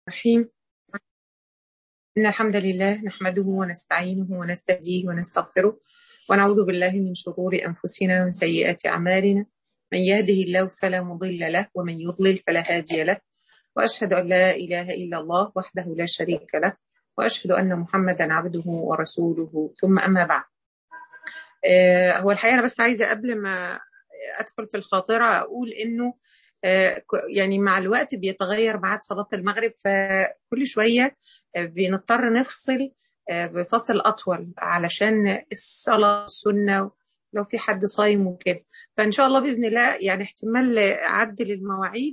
الرحيم إن الحمد لله نحمده ونستعينه ونستهديه ونستغفره ونعوذ بالله من شرور أنفسنا ومن سيئات أعمالنا من يهده الله فلا مضل له ومن يضلل فلا هادي له وأشهد أن لا إله إلا الله وحده لا شريك له وأشهد أن محمدا عبده ورسوله ثم أما بعد آه هو الحقيقة أنا بس عايزة قبل ما أدخل في الخاطرة أقول إنه يعني مع الوقت بيتغير ميعاد صلاة المغرب فكل شوية بنضطر نفصل بفصل أطول علشان الصلاة السنة لو في حد صايم وكده فإن شاء الله بإذن الله يعني احتمال أعدل المواعيد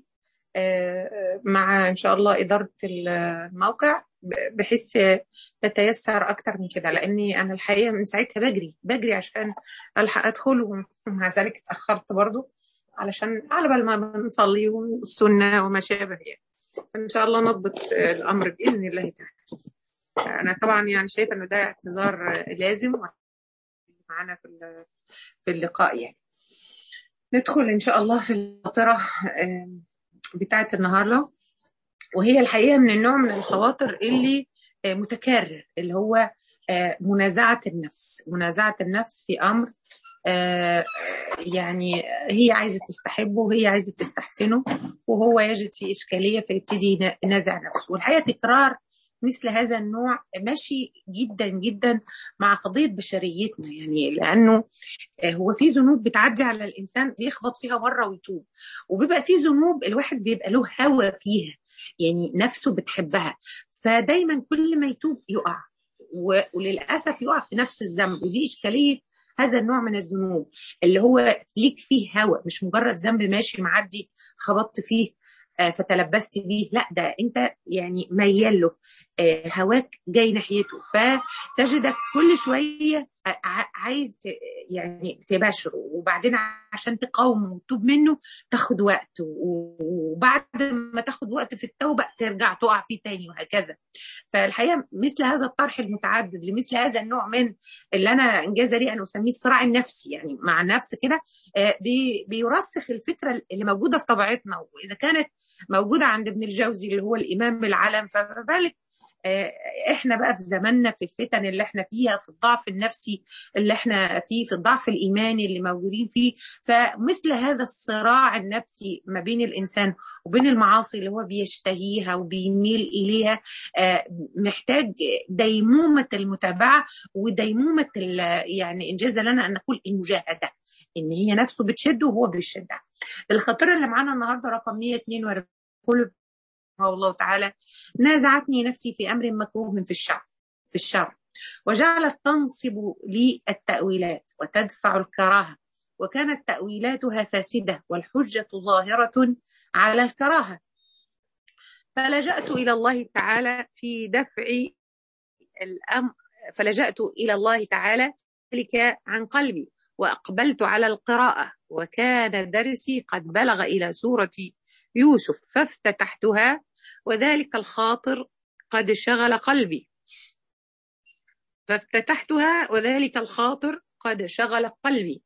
مع إن شاء الله إدارة الموقع بحيث تتيسر أكتر من كده لأني أنا الحقيقة من ساعتها بجري بجري عشان ألحق أدخل ومع ذلك اتأخرت برضو علشان على بال ما بنصلي والسنة وما شابه يعني إن شاء الله نضبط الأمر بإذن الله تعالى أنا طبعا يعني شايفة إنه ده اعتذار لازم معانا في في اللقاء يعني ندخل إن شاء الله في الخاطرة بتاعة النهاردة وهي الحقيقة من النوع من الخواطر اللي متكرر اللي هو منازعة النفس منازعة النفس في أمر آه يعني هي عايزه تستحبه وهي عايزه تستحسنه وهو يجد فيه اشكاليه فيبتدي ينازع نفسه والحقيقه تكرار مثل هذا النوع ماشي جدا جدا مع قضيه بشريتنا يعني لانه هو في ذنوب بتعدي على الانسان بيخبط فيها مره ويتوب وبيبقى في ذنوب الواحد بيبقى له هوى فيها يعني نفسه بتحبها فدايما كل ما يتوب يقع وللاسف يقع في نفس الذنب ودي اشكاليه هذا النوع من الذنوب اللي هو ليك فيه هوى مش مجرد ذنب ماشي معدي خبطت فيه فتلبست بيه لا ده انت يعني ميال له هواك جاي ناحيته فتجدك كل شويه عايز يعني تباشره وبعدين عشان تقاومه وتتوب منه تاخد وقت وبعد ما تاخد وقت في التوبه ترجع تقع فيه تاني وهكذا فالحقيقه مثل هذا الطرح المتعدد لمثل هذا النوع من اللي انا انجاز لي انا اسميه الصراع النفسي يعني مع النفس كده بيرسخ الفكره اللي موجوده في طبيعتنا واذا كانت موجوده عند ابن الجوزي اللي هو الامام العلم فما بالك احنا بقى في زماننا في الفتن اللي احنا فيها في الضعف النفسي اللي احنا فيه في الضعف الايماني اللي موجودين فيه فمثل هذا الصراع النفسي ما بين الانسان وبين المعاصي اللي هو بيشتهيها وبيميل اليها محتاج ديمومه المتابعه وديمومه يعني انجاز لنا ان نقول المجاهده ان هي نفسه بتشده وهو بيشدها الخطيره اللي معانا النهارده رقم 142 كل الله تعالى نازعتني نفسي في امر مكروه في الشر في الشر وجعلت تنصب لي التاويلات وتدفع الكراهه وكانت تاويلاتها فاسده والحجه ظاهره على الكراهه فلجأت الى الله تعالى في دفع الامر فلجأت الى الله تعالى ذلك عن قلبي واقبلت على القراءه وكان درسي قد بلغ الى سوره يوسف فافتتحتها وذلك الخاطر قد شغل قلبي فافتتحتها وذلك الخاطر قد شغل قلبي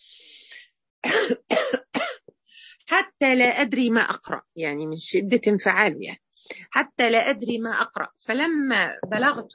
حتى لا أدري ما أقرأ يعني من شدة انفعال يعني حتى لا أدري ما أقرأ فلما بلغت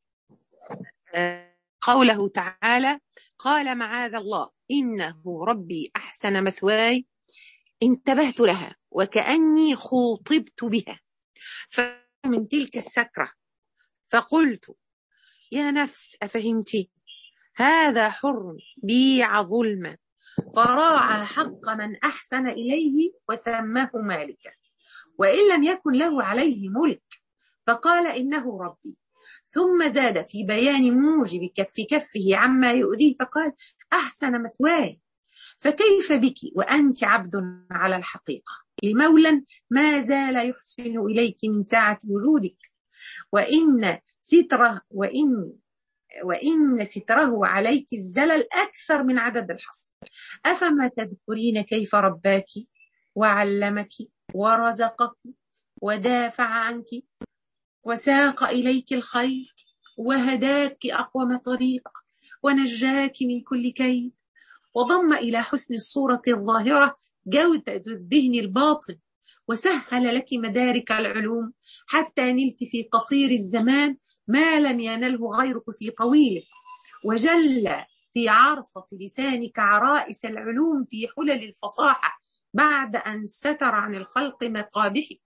قوله تعالى قال معاذ الله إنه ربي أحسن مثواي انتبهت لها وكأني خوطبت بها فمن تلك السكرة فقلت يا نفس أفهمت هذا حر بيع ظلما فراعى حق من أحسن إليه وسماه مالكا وإن لم يكن له عليه ملك فقال إنه ربي ثم زاد في بيان موجب كف كفه عما يؤذيه فقال أحسن مثواي فكيف بك وأنت عبد على الحقيقة لمولى ما زال يحسن إليك من ساعة وجودك وإن ستره وإن وإن ستره عليك الزلل أكثر من عدد الحصر أفما تذكرين كيف رباك وعلمك ورزقك ودافع عنك وساق إليك الخير وهداك أقوم طريق ونجاك من كل كيد وضم إلى حسن الصورة الظاهرة جودة الذهن الباطن وسهل لك مدارك العلوم حتى نلت في قصير الزمان ما لم ينله غيرك في طويله وجل في عرصة لسانك عرائس العلوم في حلل الفصاحة بعد أن ستر عن الخلق مقابحك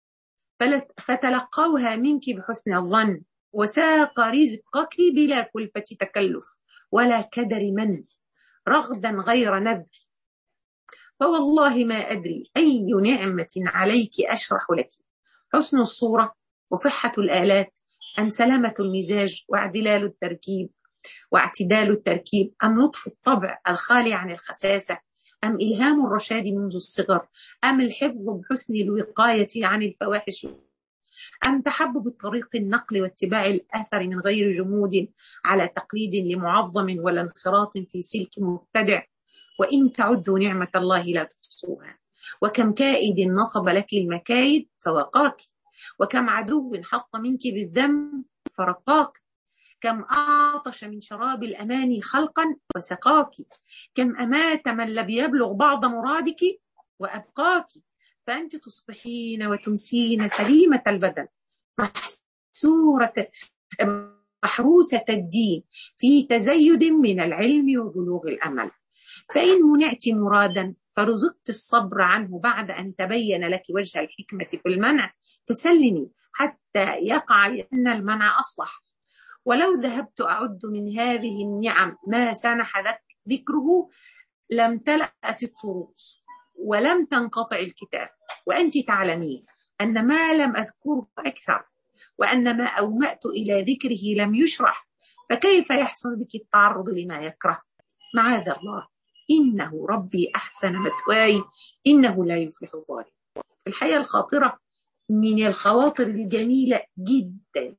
فتلقوها منك بحسن الظن وساق رزقك بلا كلفة تكلف ولا كدر من رغدا غير نذر فوالله ما أدري أي نعمة عليك أشرح لك حسن الصورة وصحة الآلات أم سلامة المزاج واعتدال التركيب واعتدال التركيب أم لطف الطبع الخالي عن الخساسة أم إلهام الرشاد منذ الصغر أم الحفظ بحسن الوقاية عن الفواحش أم تحبب الطريق النقل واتباع الأثر من غير جمود على تقليد لمعظم ولا انخراط في سلك مبتدع وإن تعدوا نعمة الله لا تحصوها وكم كائد نصب لك المكايد فوقاك وكم عدو حط منك بالذنب فرقاك كم أعطش من شراب الأمان خلقا وسقاك كم أمات من لم يبلغ بعض مرادك وأبقاك فأنت تصبحين وتمسين سليمة البدن محسورة محروسة الدين في تزيد من العلم وبلوغ الأمل فإن منعت مرادا فرزقت الصبر عنه بعد أن تبين لك وجه الحكمة في المنع فسلمي حتى يقع لأن المنع أصلح ولو ذهبت أعد من هذه النعم ما سنح ذكره لم تلأت الطروس ولم تنقطع الكتاب وأنت تعلمين أن ما لم أذكره أكثر وأن ما أومأت إلى ذكره لم يشرح فكيف يحسن بك التعرض لما يكره معاذ الله إنه ربي أحسن مثواي إنه لا يفلح الظالم الحقيقة الخاطرة من الخواطر الجميلة جدا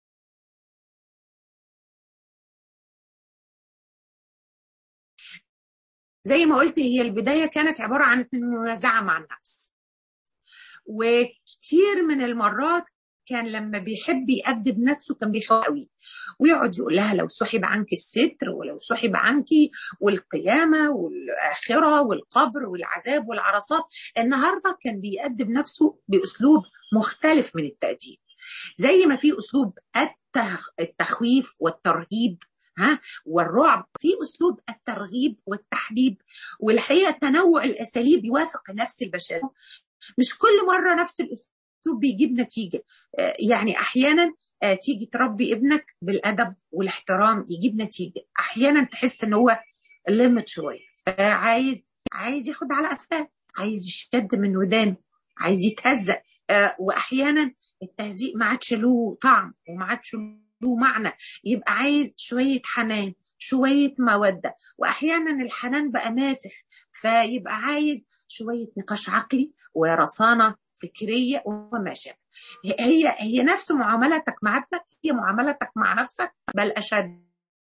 زي ما قلت هي البداية كانت عبارة عن منازعة مع النفس وكتير من المرات كان لما بيحب يأدب نفسه كان بيخاف قوي ويقعد يقول لها لو سحب عنك الستر ولو سحب عنك والقيامة والآخرة والقبر والعذاب والعرصات النهاردة كان بيأدب نفسه بأسلوب مختلف من التأديب زي ما في أسلوب التخويف والترهيب ها والرعب في اسلوب الترغيب والتحبيب والحقيقه تنوع الاساليب يوافق نفس البشر مش كل مره نفس الاسلوب بيجيب نتيجه يعني احيانا تيجي تربي ابنك بالادب والاحترام يجيب نتيجه احيانا تحس ان هو ليمت شويه فعايز عايز ياخد على قفاه عايز يشد من ودانه عايز يتهزق واحيانا التهزيق ما عادش له طعم وما عادش له معنى يبقى عايز شوية حنان شوية مودة وأحيانا الحنان بقى ماسخ فيبقى عايز شوية نقاش عقلي ورصانة فكرية وما شابه هي هي نفس معاملتك مع ابنك هي معاملتك مع نفسك بل أشد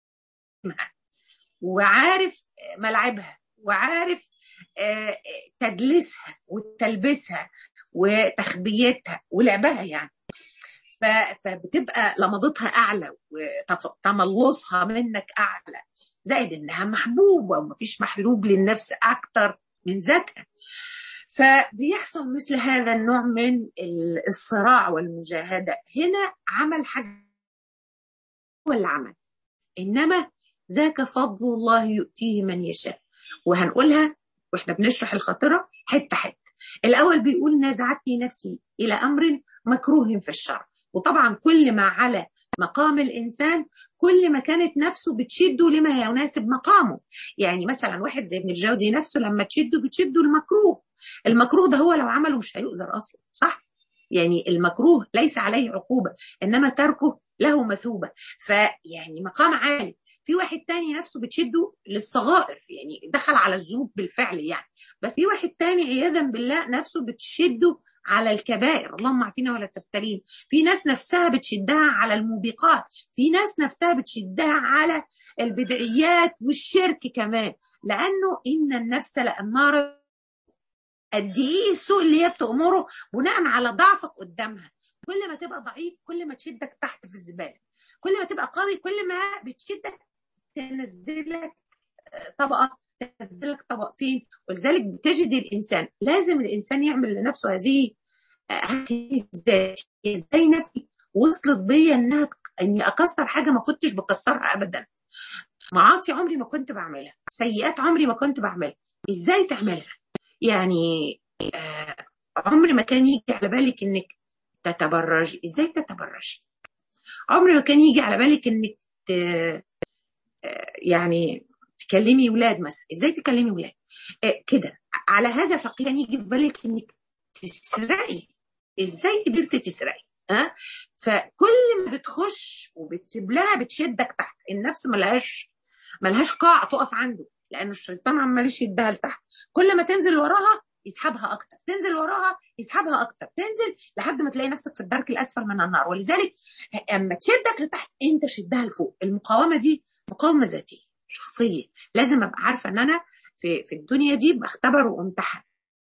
وعارف ملعبها وعارف تدليسها وتلبسها وتخبيتها ولعبها يعني فبتبقى لمضتها اعلى وتملصها منك اعلى زائد انها محبوبه ومفيش محلوب للنفس اكتر من ذاتها فبيحصل مثل هذا النوع من الصراع والمجاهده هنا عمل حاجه هو العمل انما ذاك فضل الله يؤتيه من يشاء وهنقولها واحنا بنشرح الخاطره حته حته الاول بيقول نزعتني نفسي الى امر مكروه في الشرع وطبعا كل ما على مقام الانسان كل ما كانت نفسه بتشده لما يناسب مقامه يعني مثلا واحد زي ابن الجوزي نفسه لما تشده بتشده المكروه المكروه ده هو لو عمله مش هيؤذر اصلا صح يعني المكروه ليس عليه عقوبه انما تركه له مثوبه فيعني مقام عالي في واحد تاني نفسه بتشده للصغائر يعني دخل على الذنوب بالفعل يعني بس في واحد تاني عياذا بالله نفسه بتشده على الكبائر اللهم عافينا ولا تبتلين في ناس نفسها بتشدها على الموبقات في ناس نفسها بتشدها على البدعيات والشرك كمان لانه ان النفس لاماره قد ايه السوء اللي هي بتامره بناء على ضعفك قدامها كل ما تبقى ضعيف كل ما تشدك تحت في الزباله كل ما تبقى قوي كل ما بتشدك تنزلك طبقه كذلك طبقتين ولذلك بتجد الانسان لازم الانسان يعمل لنفسه هذه ازاي ازاي نفسي وصلت بيا انها اني اكسر حاجه ما كنتش بكسرها ابدا معاصي عمري ما كنت بعملها سيئات عمري ما كنت بعملها ازاي تعملها يعني آه عمري ما كان يجي على بالك انك تتبرجي ازاي تتبرجي عمري ما كان يجي على بالك انك ت... يعني تكلمي ولاد مثلا ازاي تكلمي ولاد آه كده على هذا فقط كان يجي في بالك انك تسرقي ازاي قدرتي تسرقي ها أه؟ فكل ما بتخش وبتسيب لها بتشدك تحت النفس ملهاش ملهاش قاع تقف عنده لان الشيطان عمال يشدها لتحت كل ما تنزل وراها يسحبها اكتر تنزل وراها يسحبها اكتر تنزل لحد ما تلاقي نفسك في الدرك الاسفل من النار ولذلك اما تشدك لتحت انت شدها لفوق المقاومه دي مقاومه ذاتيه شخصيه لازم ابقى عارفه ان انا في في الدنيا دي بختبر وامتحن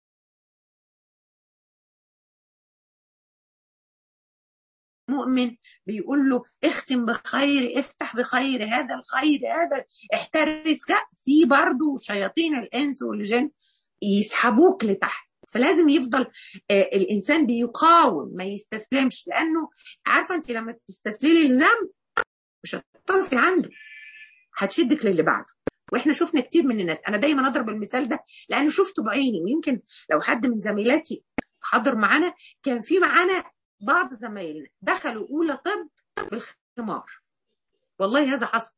مؤمن بيقول له اختم بخير افتح بخير هذا الخير هذا احترس في برضه شياطين الانس والجن يسحبوك لتحت فلازم يفضل آه الانسان بيقاوم ما يستسلمش لانه عارفه انت لما تستسلمي للذنب مش هتقفي عنده هتشدك للي بعده واحنا شفنا كتير من الناس انا دايما اضرب المثال ده لانه شفته بعيني ويمكن لو حد من زميلاتي حضر معانا كان في معانا بعض زمايلنا دخلوا اولى طب بالخمار والله هذا حصل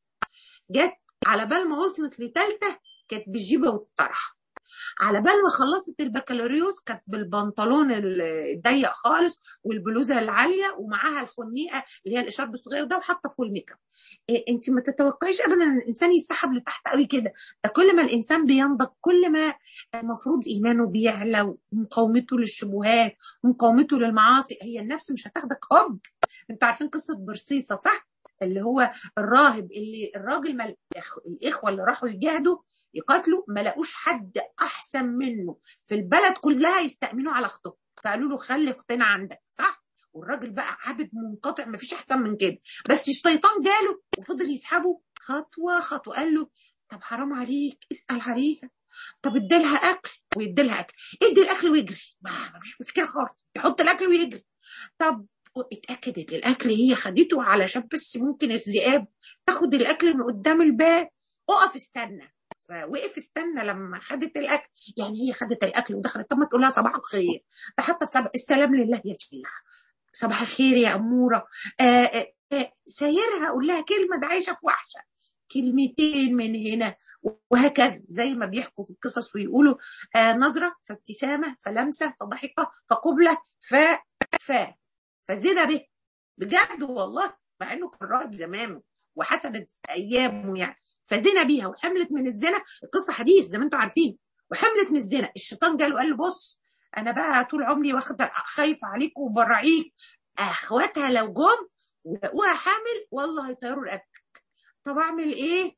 جت على بال ما وصلت لثالثه كانت بالجيبه والطرحه على بال ما خلصت البكالوريوس كانت بالبنطلون الضيق خالص والبلوزه العاليه ومعاها الخنيقه اللي هي الاشارب الصغير ده وحاطه فوق الميك اب إيه انت ما تتوقعيش ابدا ان الانسان يسحب لتحت قوي كده كل ما الانسان بينضج كل ما المفروض ايمانه بيعلى ومقاومته للشبهات ومقاومته للمعاصي هي النفس مش هتاخدك هوب انتوا عارفين قصه برصيصه صح اللي هو الراهب اللي الراجل ما الاخوه اللي راحوا يجاهدوا يقاتلوا ما لقوش حد احسن منه في البلد كلها يستأمنوا على اخته فقالوا له خلي اختنا عندك صح والراجل بقى عابد منقطع ما فيش احسن من كده بس الشيطان جاله وفضل يسحبه خطوه خطوه قال له طب حرام عليك اسال عليها طب اديلها اكل ويديلها اكل ادي الاكل ويجري ما فيش مشكله خالص يحط الاكل ويجري طب اتاكدت الاكل هي خدته علشان بس ممكن الذئاب تاخد الاكل من قدام الباب اقف استنى فوقف استنى لما خدت الاكل يعني هي خدت الاكل ودخلت طب ما تقول لها صباح الخير ده حتى السلام لله يا جلها صباح الخير يا اموره آآ آآ سايرها اقول لها كلمه ده عايشه في وحشه كلمتين من هنا وهكذا زي ما بيحكوا في القصص ويقولوا آه نظره فابتسامه فلمسه فضحكه فقبله ف ف فزنا به بجد والله مع انه كان راهب زمانه وحسبت ايامه يعني فزنا بيها وحملت من الزنا القصه حديث زي ما انتم عارفين وحملت من الزنا الشيطان جاله قال له بص انا بقى طول عمري واخده خايفه عليك وبراعيك اخواتها لو جم ولقوها حامل والله هيطيروا رقبتك طب اعمل ايه؟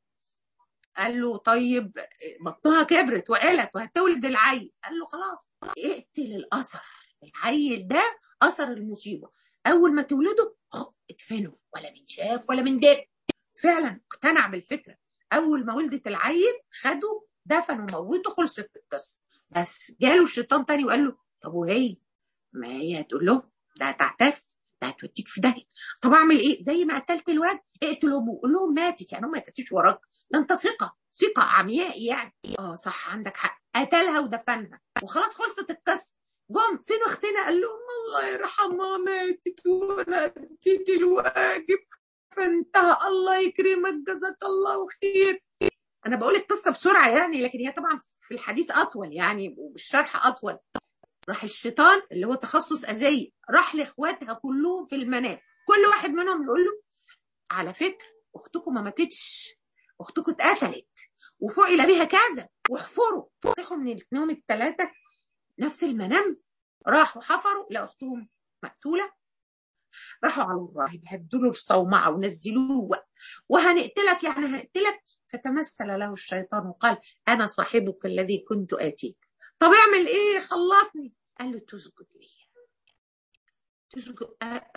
قال له طيب بطنها كبرت وعلت وهتولد العيل قال له خلاص اقتل الاثر العيل ده اثر المصيبه اول ما تولده ادفنه ولا من شاف ولا من دب فعلا اقتنع بالفكره اول ما ولدت العيل خدوا دفنوا موتوا خلصت القصه بس جاله الشيطان تاني وقال له طب وهي ما هي هتقول له ده هتعترف ده هتوديك في داهيه طب اعمل ايه زي ما قتلت الواد اقتل امه قول لهم ماتت يعني هم ما يقتلوش وراك ده انت ثقه ثقه عمياء يعني اه صح عندك حق قتلها ودفنها وخلاص خلصت القصه جم فين اختنا قال لهم الله يرحمها ماتت وانا اديت الواجب فانتهى الله يكرمك جزاك الله خير انا بقول القصه بسرعه يعني لكن هي طبعا في الحديث اطول يعني والشرح اطول راح الشيطان اللي هو تخصص اذيه راح لاخواتها كلهم في المنام كل واحد منهم يقول له على فكره اختكم ما ماتتش اختكم اتقتلت وفعل بها كذا واحفروا صحوا من النوم الثلاثه نفس المنام راحوا حفروا لقوا اختهم مقتوله راحوا على الراهب هدوا له الصومعه ونزلوه وهنقتلك يعني هنقتلك فتمثل له الشيطان وقال انا صاحبك الذي كنت اتيك طب اعمل ايه خلصني قال له تسجد لي تسجد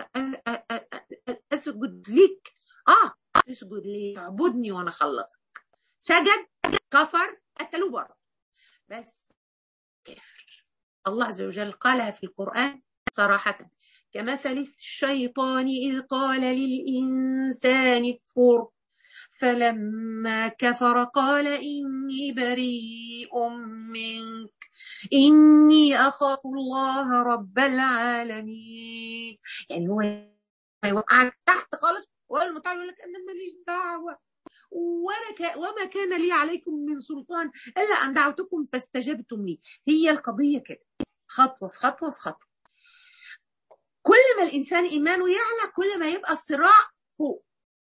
اسجد ليك اه تسجد لي تعبدني وانا خلصك سجد كفر قتلوه برضه بس كافر الله عز وجل قالها في القرآن صراحة كمثل الشيطان إذ قال للإنسان اكفر فلما كفر قال إني بريء منك إني أخاف الله رب العالمين يعني هو يوقعك تحت خالص والمطار يقول لك أنا ماليش دعوة وأنا ك... وما كان لي عليكم من سلطان إلا أن دعوتكم فاستجبتم لي هي القضية كده خطوة في خطوة في خطوة كل ما الإنسان إيمانه يعلى كل ما يبقى الصراع فوق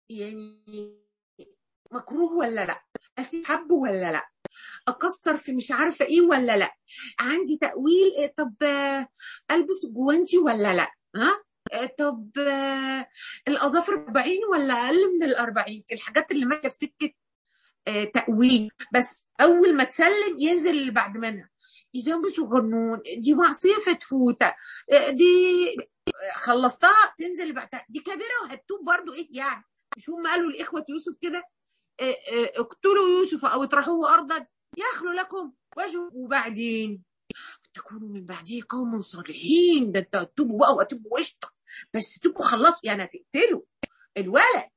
يعني مكروه ولا لا أتحب ولا لا اكسر في مش عارفه ايه ولا لا عندي تاويل إيه طب البس جوانتي ولا لا ها طب الاظافر 40 ولا اقل من ال 40 الحاجات اللي ماشيه في سكه تاويل بس اول ما تسلم ينزل اللي بعد منها يلبسوا غنون دي معصيه فتفوته دي خلصتها تنزل اللي بعدها دي كبيره وهتتوب برضو ايه يعني مش هم قالوا لاخوه يوسف كده اقتلوا يوسف او اطرحوه ارضا يخلو لكم وجه وبعدين تكونوا من بعده قوم صالحين ده انت تتوبوا بقى وتبقوا قشطه بس تبقوا خلصوا يعني هتقتلوا الولد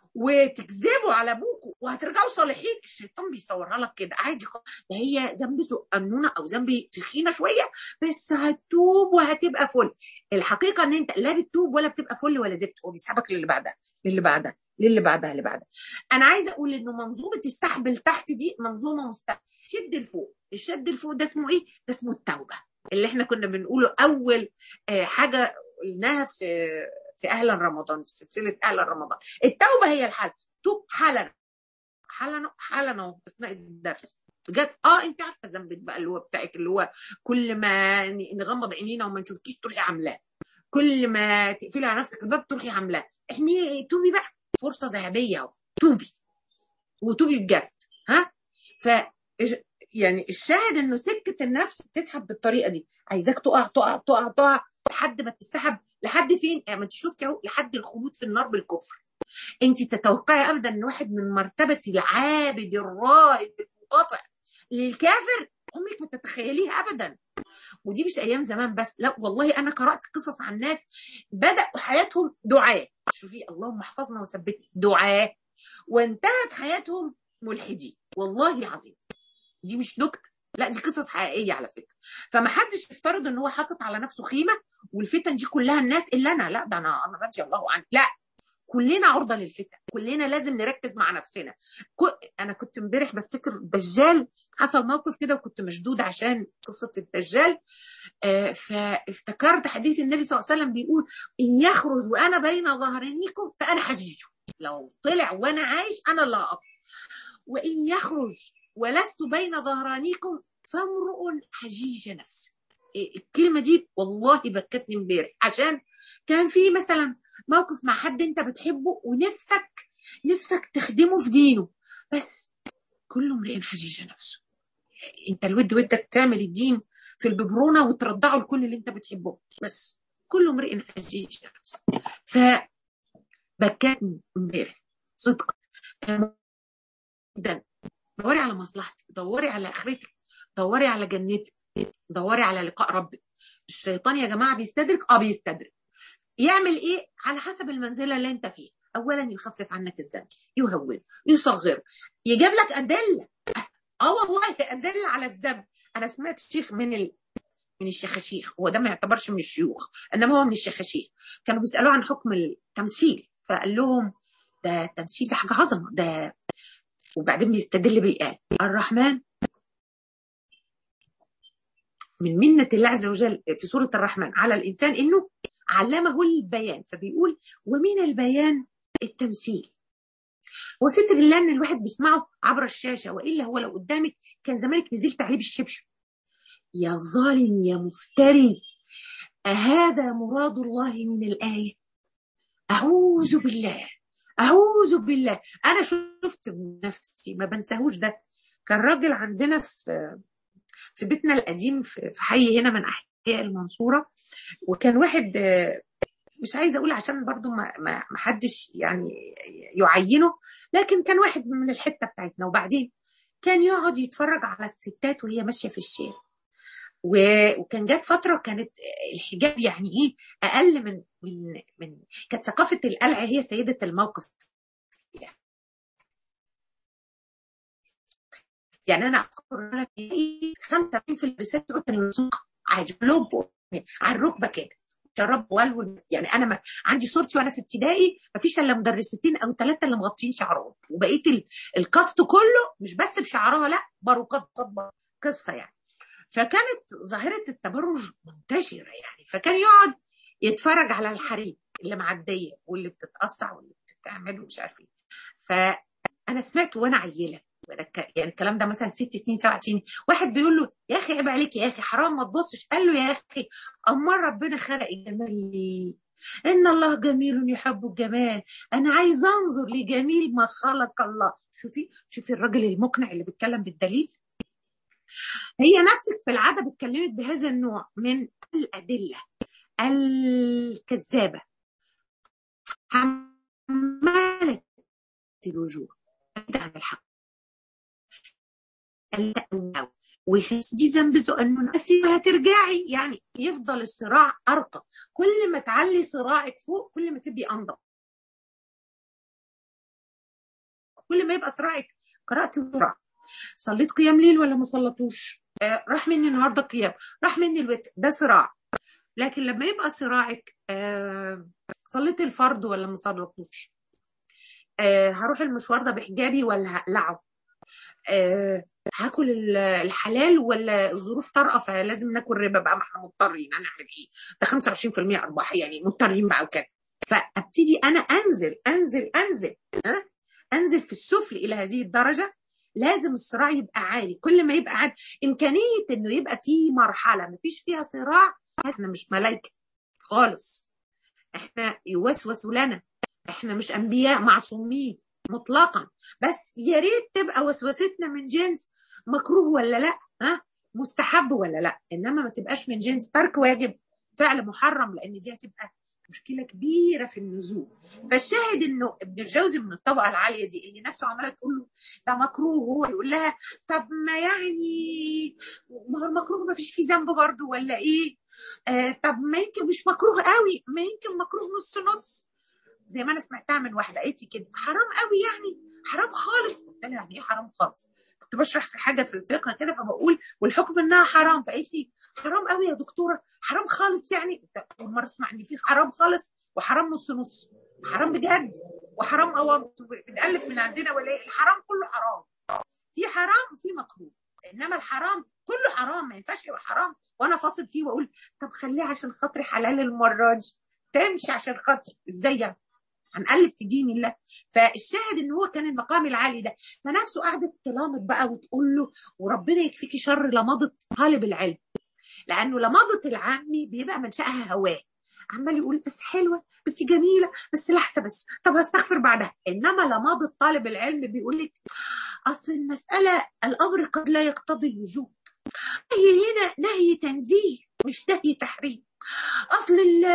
وتكذبوا على ابوكم وهترجعوا صالحين الشيطان بيصورها لك كده عادي ده هي ذنب قنونه او ذنب تخينه شويه بس هتتوب وهتبقى فل الحقيقه ان انت لا بتتوب ولا بتبقى فل ولا زفت هو بيسحبك للي بعدها للي بعدها للي بعدها اللي بعدها انا عايزه اقول انه منظومه السحب لتحت دي منظومه مستقبل شد لفوق الشد لفوق ده اسمه ايه ده اسمه التوبه اللي احنا كنا بنقوله اول حاجه قلناها في في اهلا رمضان في سلسله اهلا رمضان التوبه هي الحل توب حالا حالا حالا اهو اثناء الدرس بجد اه انت عارفه ذنبك بقى اللي هو بتاعك اللي هو كل ما نغمض عينينا وما نشوفكيش تروحي عاملاه كل ما تقفلي على نفسك الباب تروحي عاملاه احمي توبي بقى فرصه ذهبيه اهو توبي وتوبي بجد ها ف يعني الشاهد انه سكه النفس بتسحب بالطريقه دي عايزاك تقع تقع تقع تقع لحد ما تسحب لحد فين؟ يعني ما انت شفتي اهو لحد الخلود في النار بالكفر. انت تتوقعي ابدا ان واحد من مرتبه العابد الرائد المنقطع للكافر عمرك ما تتخيليها ابدا. ودي مش ايام زمان بس لا والله انا قرات قصص عن ناس بداوا حياتهم دعاه شوفي اللهم احفظنا وثبتنا دعاه وانتهت حياتهم ملحدين والله العظيم دي مش نكته لا دي قصص حقيقيه على فكره فما حدش يفترض ان هو حاطط على نفسه خيمه والفتن دي كلها الناس الا انا لا ده انا انا رضي الله عنه لا كلنا عرضه للفتن كلنا لازم نركز مع نفسنا انا كنت امبارح بفتكر الدجال حصل موقف كده وكنت مشدود عشان قصه الدجال آه فافتكرت حديث النبي صلى الله عليه وسلم بيقول ان يخرج وانا بين ظهرانيكم فانا حجيجه لو طلع وانا عايش انا اللي هقف وان يخرج ولست بين ظهرانيكم فامرؤ حجيج نفسه الكلمه دي والله بكتني امبارح عشان كان في مثلا موقف مع حد انت بتحبه ونفسك نفسك تخدمه في دينه بس كل امرئ حجيج نفسه انت الود ودك تعمل الدين في الببرونه وترضعه لكل اللي انت بتحبه بس كل امرئ حجيج نفسه ف بكتني امبارح صدق جدا دوري على مصلحتك دوري على اخرتك دوري على جنتك دوري على لقاء ربك الشيطان يا جماعه بيستدرك اه بيستدرك يعمل ايه على حسب المنزله اللي انت فيها اولا يخفف عنك الذنب يهون يصغر يجيب لك ادله اه والله ادله على الذنب انا سمعت شيخ من ال... من الشيخاشيخ هو ده ما يعتبرش من الشيوخ انما هو من الشيخاشيخ كانوا بيسالوه عن حكم التمثيل فقال لهم ده التمثيل ده حاجه عظمه ده وبعدين بيستدل بيقال الرحمن من منة الله عز وجل في سورة الرحمن على الإنسان إنه علمه البيان فبيقول ومن البيان التمثيل وست بالله ان الواحد بيسمعه عبر الشاشه والا هو لو قدامك كان زمانك نزلت عليه بالشبشب يا ظالم يا مفتري أهذا مراد الله من الآية أعوذ بالله أعوذ بالله أنا شفت بنفسي ما بنساهوش ده كان راجل عندنا في في بيتنا القديم في حي هنا من أحياء المنصورة وكان واحد مش عايزه اقول عشان برضو ما, ما حدش يعني يعينه لكن كان واحد من الحته بتاعتنا وبعدين كان يقعد يتفرج على الستات وهي ماشيه في الشارع و- وكان جات فتره كانت الحجاب يعني ايه اقل من من من كانت ثقافه القلع هي سيده الموقف يعني انا اذكر ان انا في 75 في البسات كانوا يلبسوا عادي كلهم فوق على الركبه كده شرب والول يعني انا ما عندي صورتي وانا في ابتدائي ما فيش الا مدرستين او ثلاثه اللي مغطيين شعرهم وبقيه ال- الكاست كله مش بس بشعرها لا باروكات قطبه قصه يعني فكانت ظاهره التبرج منتشره يعني فكان يقعد يتفرج على الحريم اللي معديه واللي بتتقصع واللي بتتعمل ومش عارف ايه فانا سمعت وانا عيله وأنا ك- يعني الكلام ده مثلا ست سنين سبع سنين واحد بيقول له يا اخي عيب عليك يا اخي حرام ما تبصش قال له يا اخي امال ربنا خلق الجمال ليه ان الله جميل يحب الجمال انا عايز انظر لجميل ما خلق الله شوفي شوفي الراجل المقنع اللي بيتكلم بالدليل هي نفسك في العاده بتكلمك بهذا النوع من الادله الكذابه حماله الوجوه بعيدة عن الحق التأويل ويحس دي ذنب انه نفسي هترجعي يعني يفضل الصراع ارقى كل ما تعلي صراعك فوق كل ما تبقي انضف كل ما يبقى صراعك قرات بسرعه صليت قيام ليل ولا ما صلتوش آه راح مني النهارده قيام راح مني الوتر ده صراع لكن لما يبقى صراعك آه صليت الفرض ولا ما صلتوش آه هروح المشوار ده بحجابي ولا هقلعه آه هاكل ال- الحلال ولا الظروف طارئه فلازم ناكل ربا بقى ما احنا مضطرين هنعمل ايه؟ ده 25% ارباح يعني مضطرين بقى وكده فابتدي انا انزل انزل انزل ها انزل في السفل الى هذه الدرجه لازم الصراع يبقى عالي كل ما يبقى عالي امكانيه انه يبقى في مرحله ما فيش فيها صراع احنا مش ملائكه خالص احنا يوسوس لنا احنا مش انبياء معصومين مطلقا بس يا ريت تبقى وسوستنا من جنس مكروه ولا لا ها مستحب ولا لا انما ما تبقاش من جنس ترك واجب فعل محرم لان دي هتبقى مشكله كبيره في النزول فالشاهد انه ابن الجوزي من الطبقه العاليه دي هي نفسه عماله تقول له ده مكروه وهو يقول لها طب ما يعني ما هو المكروه ما فيش فيه ذنب برضه ولا ايه آه طب ما يمكن مش مكروه قوي ما يمكن مكروه نص نص زي ما انا سمعتها من واحده قالت لي كده حرام قوي يعني حرام خالص قلت لها يعني ايه حرام خالص كنت بشرح في حاجه في الفقه كده فبقول والحكم انها حرام فقالت لي حرام قوي يا دكتوره حرام خالص يعني قلت لها اول مره اسمع ان في حرام خالص وحرام نص نص حرام بجد وحرام اوام بنالف من عندنا ولا ايه الحرام كله حرام في حرام وفي مكروه انما الحرام كله حرام ما ينفعش يبقى حرام وانا فاصل فيه واقول طب خليه عشان خاطري حلال المره دي تمشي عشان خاطري ازاي يعني؟ هنألف في دين الله فالشاهد ان هو كان المقام العالي ده فنفسه قعدت تلامط بقى وتقول له وربنا يكفيكي شر لمضة طالب العلم لانه لمضة العامي بيبقى منشأها هواه عمال يقول بس حلوه بس جميله بس لحظه بس طب هستغفر بعدها انما لمضة طالب العلم بيقول لك اصل المساله الامر قد لا يقتضي الوجوب هي هنا نهي تنزيه مش نهي تحريم اصل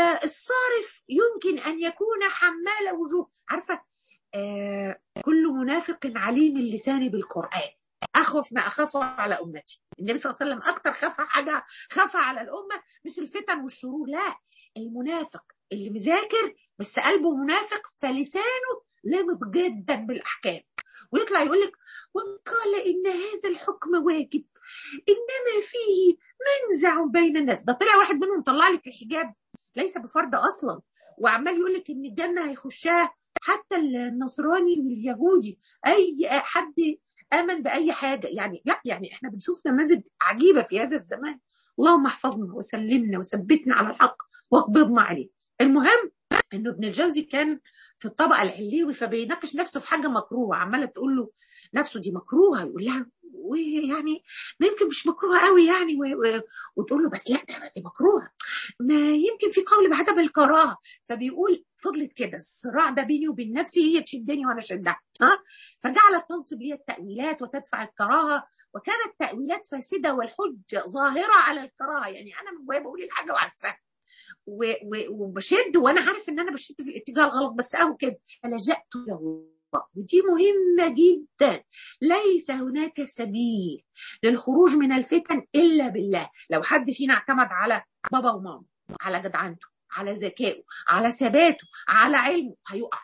الصارف يمكن ان يكون حمال وجوه عارفه آه كل منافق عليم اللسان بالقران اخوف ما اخاف على امتي النبي صلى الله عليه وسلم اكتر خاف حاجه خاف على الامه مش الفتن والشرور لا المنافق اللي مذاكر بس قلبه منافق فلسانه لامط جدا بالاحكام ويطلع يقول لك ومن قال ان هذا الحكم واجب انما فيه منزع بين الناس ده طلع واحد منهم طلع لك الحجاب ليس بفرض اصلا وعمال يقول لك ان الجنه هيخشها حتى النصراني واليهودي اي حد امن باي حاجه يعني لا يعني احنا بنشوف نماذج عجيبه في هذا الزمان اللهم احفظنا وسلمنا وثبتنا على الحق واقبضنا عليه المهم انه ابن الجوزي كان في الطبقه العلوي فبيناقش نفسه في حاجه مكروهه عماله تقول له نفسه دي مكروهه يقول لها ويعني ما يمكن مش مكروهه قوي يعني وتقول له بس لا ده دي مكروهه ما يمكن في قول بعدها بالكراهه فبيقول فضلت كده الصراع ده بيني وبين نفسي هي تشدني وانا شدها ها فجعلت تنصب لي التاويلات وتدفع الكراهه وكانت تاويلات فاسده والحجه ظاهره على الكراهه يعني انا من جوايا بقول الحاجه وعكسها وبشد وانا عارف ان انا بشد في الاتجاه الغلط بس اهو كده فلجأت له ودي مهمة جدا ليس هناك سبيل للخروج من الفتن إلا بالله لو حد فينا اعتمد على بابا وماما على جدعنته على ذكائه على ثباته على علمه هيقع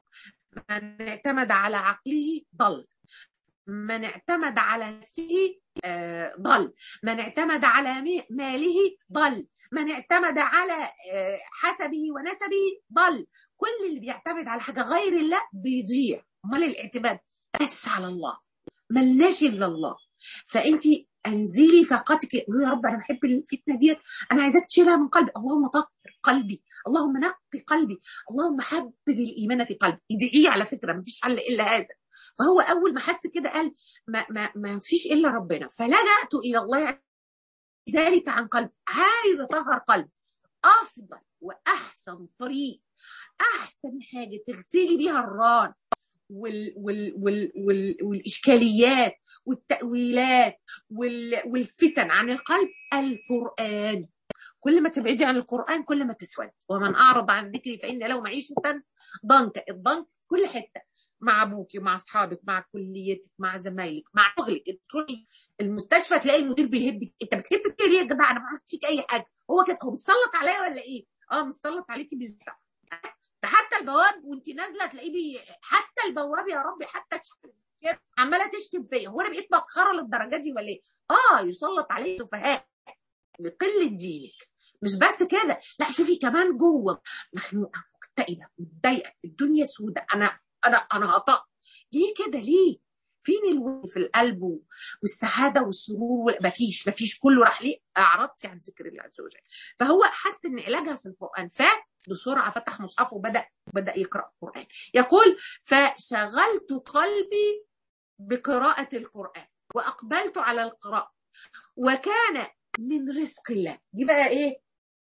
من اعتمد على عقله ضل من اعتمد على نفسه ضل من اعتمد على ماله ضل من اعتمد على حسبه ونسبه ضل كل اللي بيعتمد على حاجه غير الله بيضيع امال الاعتماد بس على الله ملناش الا الله فانت انزلي فاقتك قولي يا رب انا بحب الفتنه ديت انا عايزاك تشيلها من قلبي اللهم طهر قلبي اللهم نقي قلبي اللهم حبب الايمان في قلبي ادعيه على فكره ما فيش حل الا هذا فهو اول ما حس كده قال ما, ما, ما فيش الا ربنا فلجأت الى الله ذلك عن قلب عايز اطهر قلبي افضل واحسن طريق احسن حاجه تغسلي بيها الران وال وال وال وال والاشكاليات والتاويلات وال والفتن عن القلب القران كل ما تبعدي عن القران كل ما تسود ومن اعرض عن ذكري فان له معيشه ضنكا الضنك في كل حته مع ابوكي مع اصحابك مع كليتك مع زمايلك مع شغلك تروحي المستشفى تلاقي المدير بيهب انت بتهب كتير ليه يا جماعه انا ما عملتش فيك اي حاجه هو كده هو بيسلط عليا ولا ايه؟ اه مسلط عليكي بيزعق ده حتى البواب وانت نازله تلاقيه بي... حتى البواب يا ربي حتى عماله تشتم فيا هو انا بقيت مسخره للدرجه دي ولا ايه؟ اه يسلط عليه سفهاء بقله دينك مش بس كده لا شوفي كمان جوه مخنوقه مكتئبه متضايقه الدنيا سودة انا انا انا هطق ليه كده ليه؟ فين الود في القلب والسعاده والسرور مفيش مفيش كله راح ليه اعرضتي عن ذكر الله عز وجل فهو حس ان علاجها في القران فبسرعه فتح مصحفه وبدا بدا يقرا القران يقول فشغلت قلبي بقراءه القران واقبلت على القراءه وكان من رزق الله دي بقى ايه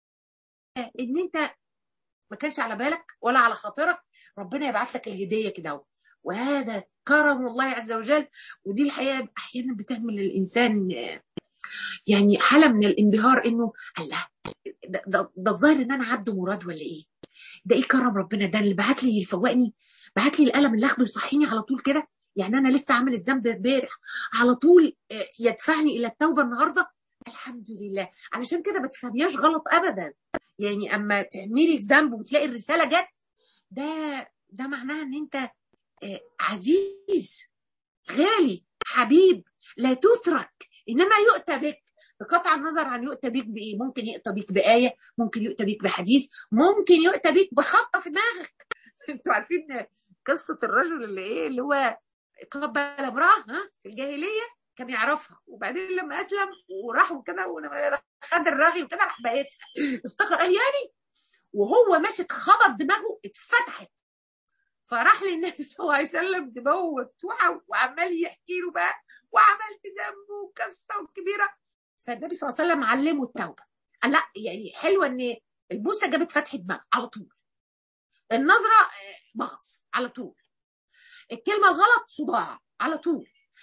ان انت ما كانش على بالك ولا على خاطرك ربنا يبعث لك الهديه كده وهذا كرم الله عز وجل ودي الحقيقه احيانا بتعمل الانسان يعني حاله من الانبهار انه الله ده, ده, ده الظاهر ان انا عبد مراد ولا ايه؟ ده ايه كرم ربنا ده اللي بعت لي يفوقني بعت لي القلم اللي اخده يصحيني على طول كده يعني انا لسه عامل الذنب امبارح على طول يدفعني الى التوبه النهارده الحمد لله علشان كده ما تفهميهاش غلط ابدا يعني اما تعملي الذنب وتلاقي الرساله جت ده ده معناها ان انت عزيز غالي حبيب لا تترك انما يؤتى بك بقطع النظر عن يؤتى بك بايه ممكن يؤتى بك بايه ممكن يؤتى بك بحديث ممكن يؤتى بك بخطه في دماغك انتوا عارفين قصه الرجل اللي ايه اللي هو قبل امراه ها في الجاهليه كان يعرفها وبعدين لما اسلم وراح وكده ولما خد الرغي وكده راح بقيسها افتكر قال يعني وهو ماشي اتخبط دماغه اتفتحت فراح للنبي صلى الله عليه وسلم دماغه مفتوحه وعمال يحكي له بقى وعملت ذنب وقصه كبيره فالنبي صلى الله عليه وسلم علمه التوبه قال لا يعني حلوه ان البوسه جابت فتح دماغ على طول النظره مغص على طول الكلمه الغلط صداع على طول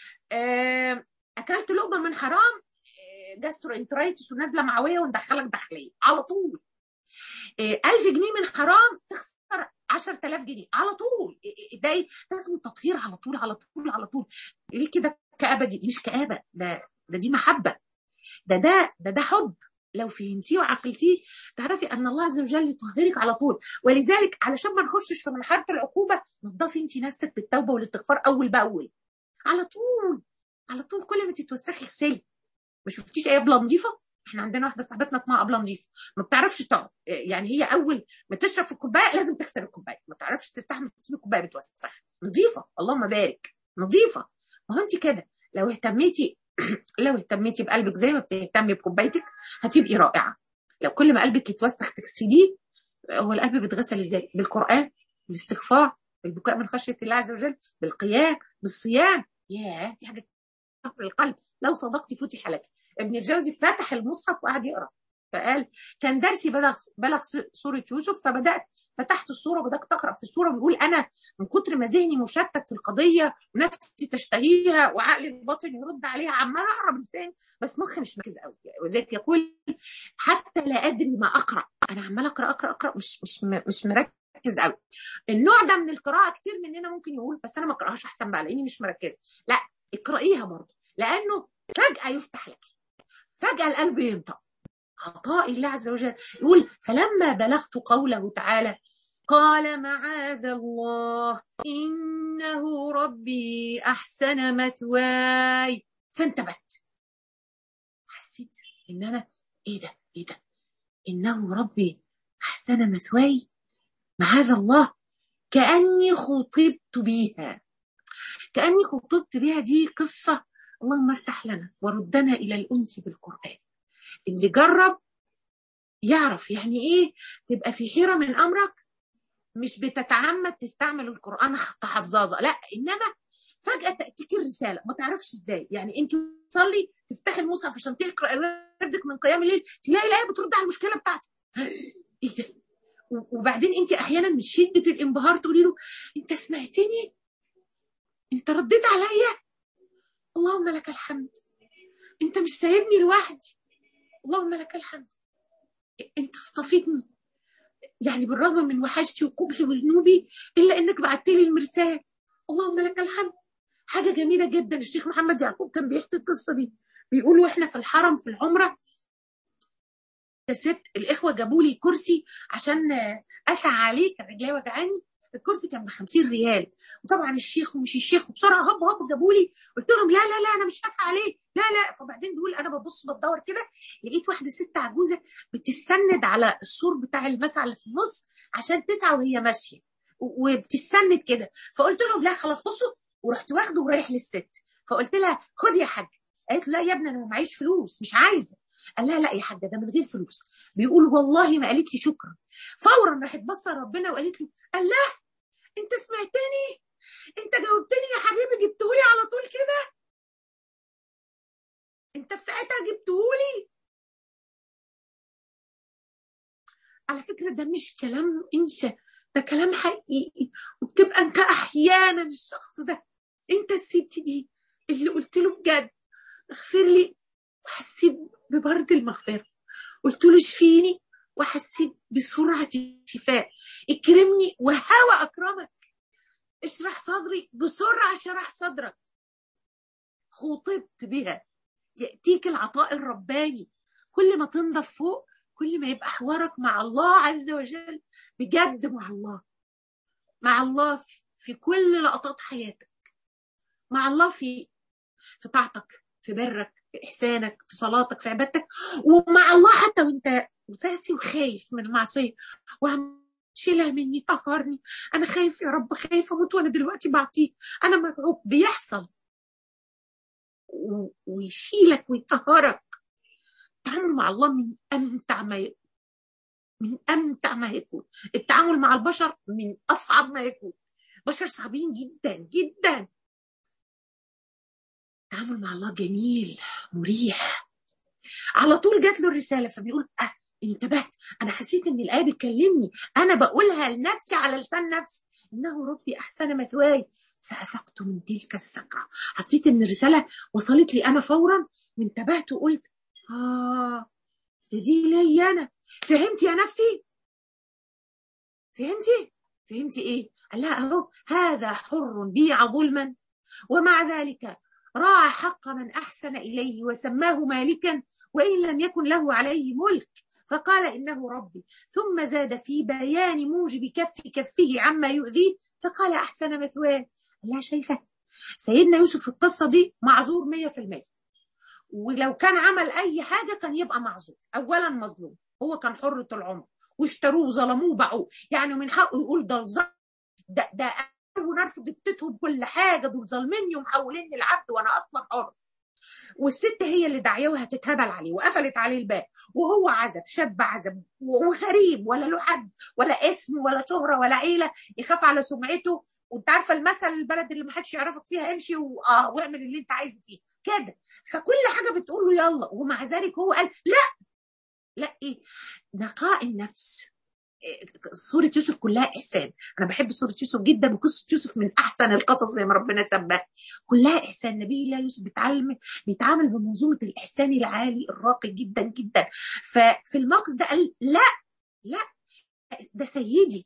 اكلت لقمه من حرام جاسترو انترايتس ونازله معويه وندخلك داخليه على طول 1000 جنيه من حرام تخسر 10000 جنيه على طول ده ده اسمه تطهير على طول على طول على طول ليه كده كآبة دي مش كآبة ده ده دي محبة ده ده ده ده حب لو فهمتيه وعقلتيه تعرفي ان الله عز وجل يطهرك على طول ولذلك علشان ما نخشش في مرحله العقوبه نضفي انت نفسك بالتوبه والاستغفار اول باول على طول على طول كل ما تتوسخي اغسلي ما شفتيش ايه ابله نظيفه احنا عندنا واحده صاحبتنا اسمها ابله نظيفه ما بتعرفش تقعد يعني هي اول ما تشرب في الكوبايه لازم تغسل الكوبايه ما تعرفش تستحمل تسيب الكوبايه بتوسخ نظيفه اللهم بارك نظيفه ما هو انت كده لو اهتميتي لو اهتميتي بقلبك زي ما بتهتمي بكوبايتك هتبقي رائعه لو كل ما قلبك يتوسخ تغسليه هو القلب بيتغسل ازاي بالقران بالاستغفار بالبكاء من خشيه الله عز وجل بالقيام بالصيام ياه دي حاجه القلب لو صدقتي فتح لك ابن الجوزي فتح المصحف وقعد يقرا فقال كان درسي بلغ بلغ سوره يوسف فبدات فتحت الصوره وبدات اقرا في الصوره ويقول انا من كتر ما ذهني مشتت في القضيه ونفسي تشتهيها وعقلي الباطن يرد عليها عمال اقرا بلساني بس مخي مش مركز قوي وذلك يقول حتى لا ادري ما اقرا انا عمال اقرا اقرا اقرا مش مش مش مركز مركز قوي النوع ده من القراءه كتير مننا ممكن يقول بس انا ما اقراهاش احسن بقى لاني مش مركزه لا اقرايها برضه لانه فجاه يفتح لك فجاه القلب ينطق عطاء الله عز وجل يقول فلما بلغت قوله تعالى قال معاذ الله إنه ربي أحسن مثواي فانتبهت حسيت إن أنا إيه ده إيه ده إنه ربي أحسن مثواي معاذ الله كأني خطبت بيها كأني خطبت بيها دي قصة اللهم افتح لنا وردنا إلى الأنس بالقرآن اللي جرب يعرف يعني إيه تبقى في حيرة من أمرك مش بتتعمد تستعمل القرآن كحظاظة لا إنما فجأة تأتيك الرسالة ما تعرفش إزاي يعني أنت تصلي تفتحي المصحف عشان تقرأ وردك من قيام الليل تلاقي الآية بترد على المشكلة بتاعتك إيه ده وبعدين أنت أحيانا من شدة الانبهار تقولي له أنت سمعتني أنت رديت عليا اللهم لك الحمد أنت مش سايبني لوحدي اللهم لك الحمد أنت اصطفيتني يعني بالرغم من وحشتي وقبحي وذنوبي الا انك بعت لي المرسال اللهم لك الحمد حاجه جميله جدا الشيخ محمد يعقوب كان بيحكي القصه دي بيقول واحنا في الحرم في العمره يا ست الاخوه جابوا لي كرسي عشان اسعى عليه كان رجلي وجعاني الكرسي كان ب 50 ريال وطبعا الشيخ ومش الشيخ وبسرعه هوب هوب جابوا لي قلت لهم لا لا لا انا مش هسعى عليه لا لا فبعدين بيقول انا ببص بدور كده لقيت واحده ست عجوزه بتستند على السور بتاع المسعى اللي في النص عشان تسعى وهي ماشيه وبتستند كده فقلت لهم لا خلاص بصوا ورحت واخده ورايح للست فقلت لها خدي يا حاج قالت له لا يا ابني انا ما معيش فلوس مش عايزه قال لها لا يا حاجه ده من غير فلوس بيقول والله ما قالت لي شكرا فورا راحت بصه ربنا وقالت له الله انت سمعتني انت جاوبتني يا حبيبي جبتهولي على طول كده انت في ساعتها جبتهولي على فكره ده مش كلام انشا ده كلام حقيقي وبتبقى انت احيانا الشخص ده انت الست دي اللي قلت له بجد اغفر لي وحسيت ببرد المغفره قلت له اشفيني وحسيت بسرعه الشفاء اكرمني وهوى اكرمك اشرح صدري بسرعه شرح صدرك خطبت بها ياتيك العطاء الرباني كل ما تنضف فوق كل ما يبقى حوارك مع الله عز وجل بجد مع الله مع الله في كل لقطات حياتك مع الله في في طاعتك في برك في احسانك في صلاتك في عبادتك ومع الله حتى وانت قاسي وخايف من المعصيه وعم شيلها مني طهرني انا خايف يا رب خايف اموت وانا دلوقتي بعطيك انا مرعوب بيحصل ويشيلك ويطهرك التعامل مع الله من امتع ما يكون من امتع ما يكون التعامل مع البشر من اصعب ما يكون بشر صعبين جدا جدا التعامل مع الله جميل مريح على طول جات له الرساله فبيقول اه انتبهت انا حسيت ان الايه بتكلمني انا بقولها لنفسي على لسان نفسي انه ربي احسن مثواي فافقت من تلك السكره حسيت ان الرساله وصلت لي انا فورا وانتبهت وقلت اه ده دي لي انا فهمت يا نفسي فهمتي فهمتي ايه قال لها اهو هذا حر بيع ظلما ومع ذلك راعى حق من احسن اليه وسماه مالكا وان لم يكن له عليه ملك فقال انه ربي ثم زاد في بيان موجب كف كفه عما يؤذيه فقال احسن مثواه لا شايفه سيدنا يوسف في القصه دي معذور 100% ولو كان عمل اي حاجه كان يبقى معذور اولا مظلوم هو كان حر طول عمره واشتروه وظلموه وباعوه يعني من حقه يقول ده ده ده ونرفض اديتهم كل حاجه دول ظالميني ومحوليني العبد وانا اصلا حر والست هي اللي داعيه وهتتهبل عليه وقفلت عليه الباب وهو عزب شاب عزب وغريب ولا له حد ولا اسم ولا شهره ولا عيله يخاف على سمعته وانت عارفه المثل البلد اللي ما حدش يعرفك فيها امشي واه واعمل اللي انت عايزه فيه كده فكل حاجه بتقول له يلا ومع ذلك هو قال لا لا ايه نقاء النفس سورة يوسف كلها إحسان أنا بحب سورة يوسف جدا وقصة يوسف من أحسن القصص زي ما ربنا سماها كلها إحسان نبي الله يوسف بيتعلم بيتعامل بمنظومة الإحسان العالي الراقي جدا جدا ففي الموقف ده قال لا لا ده سيدي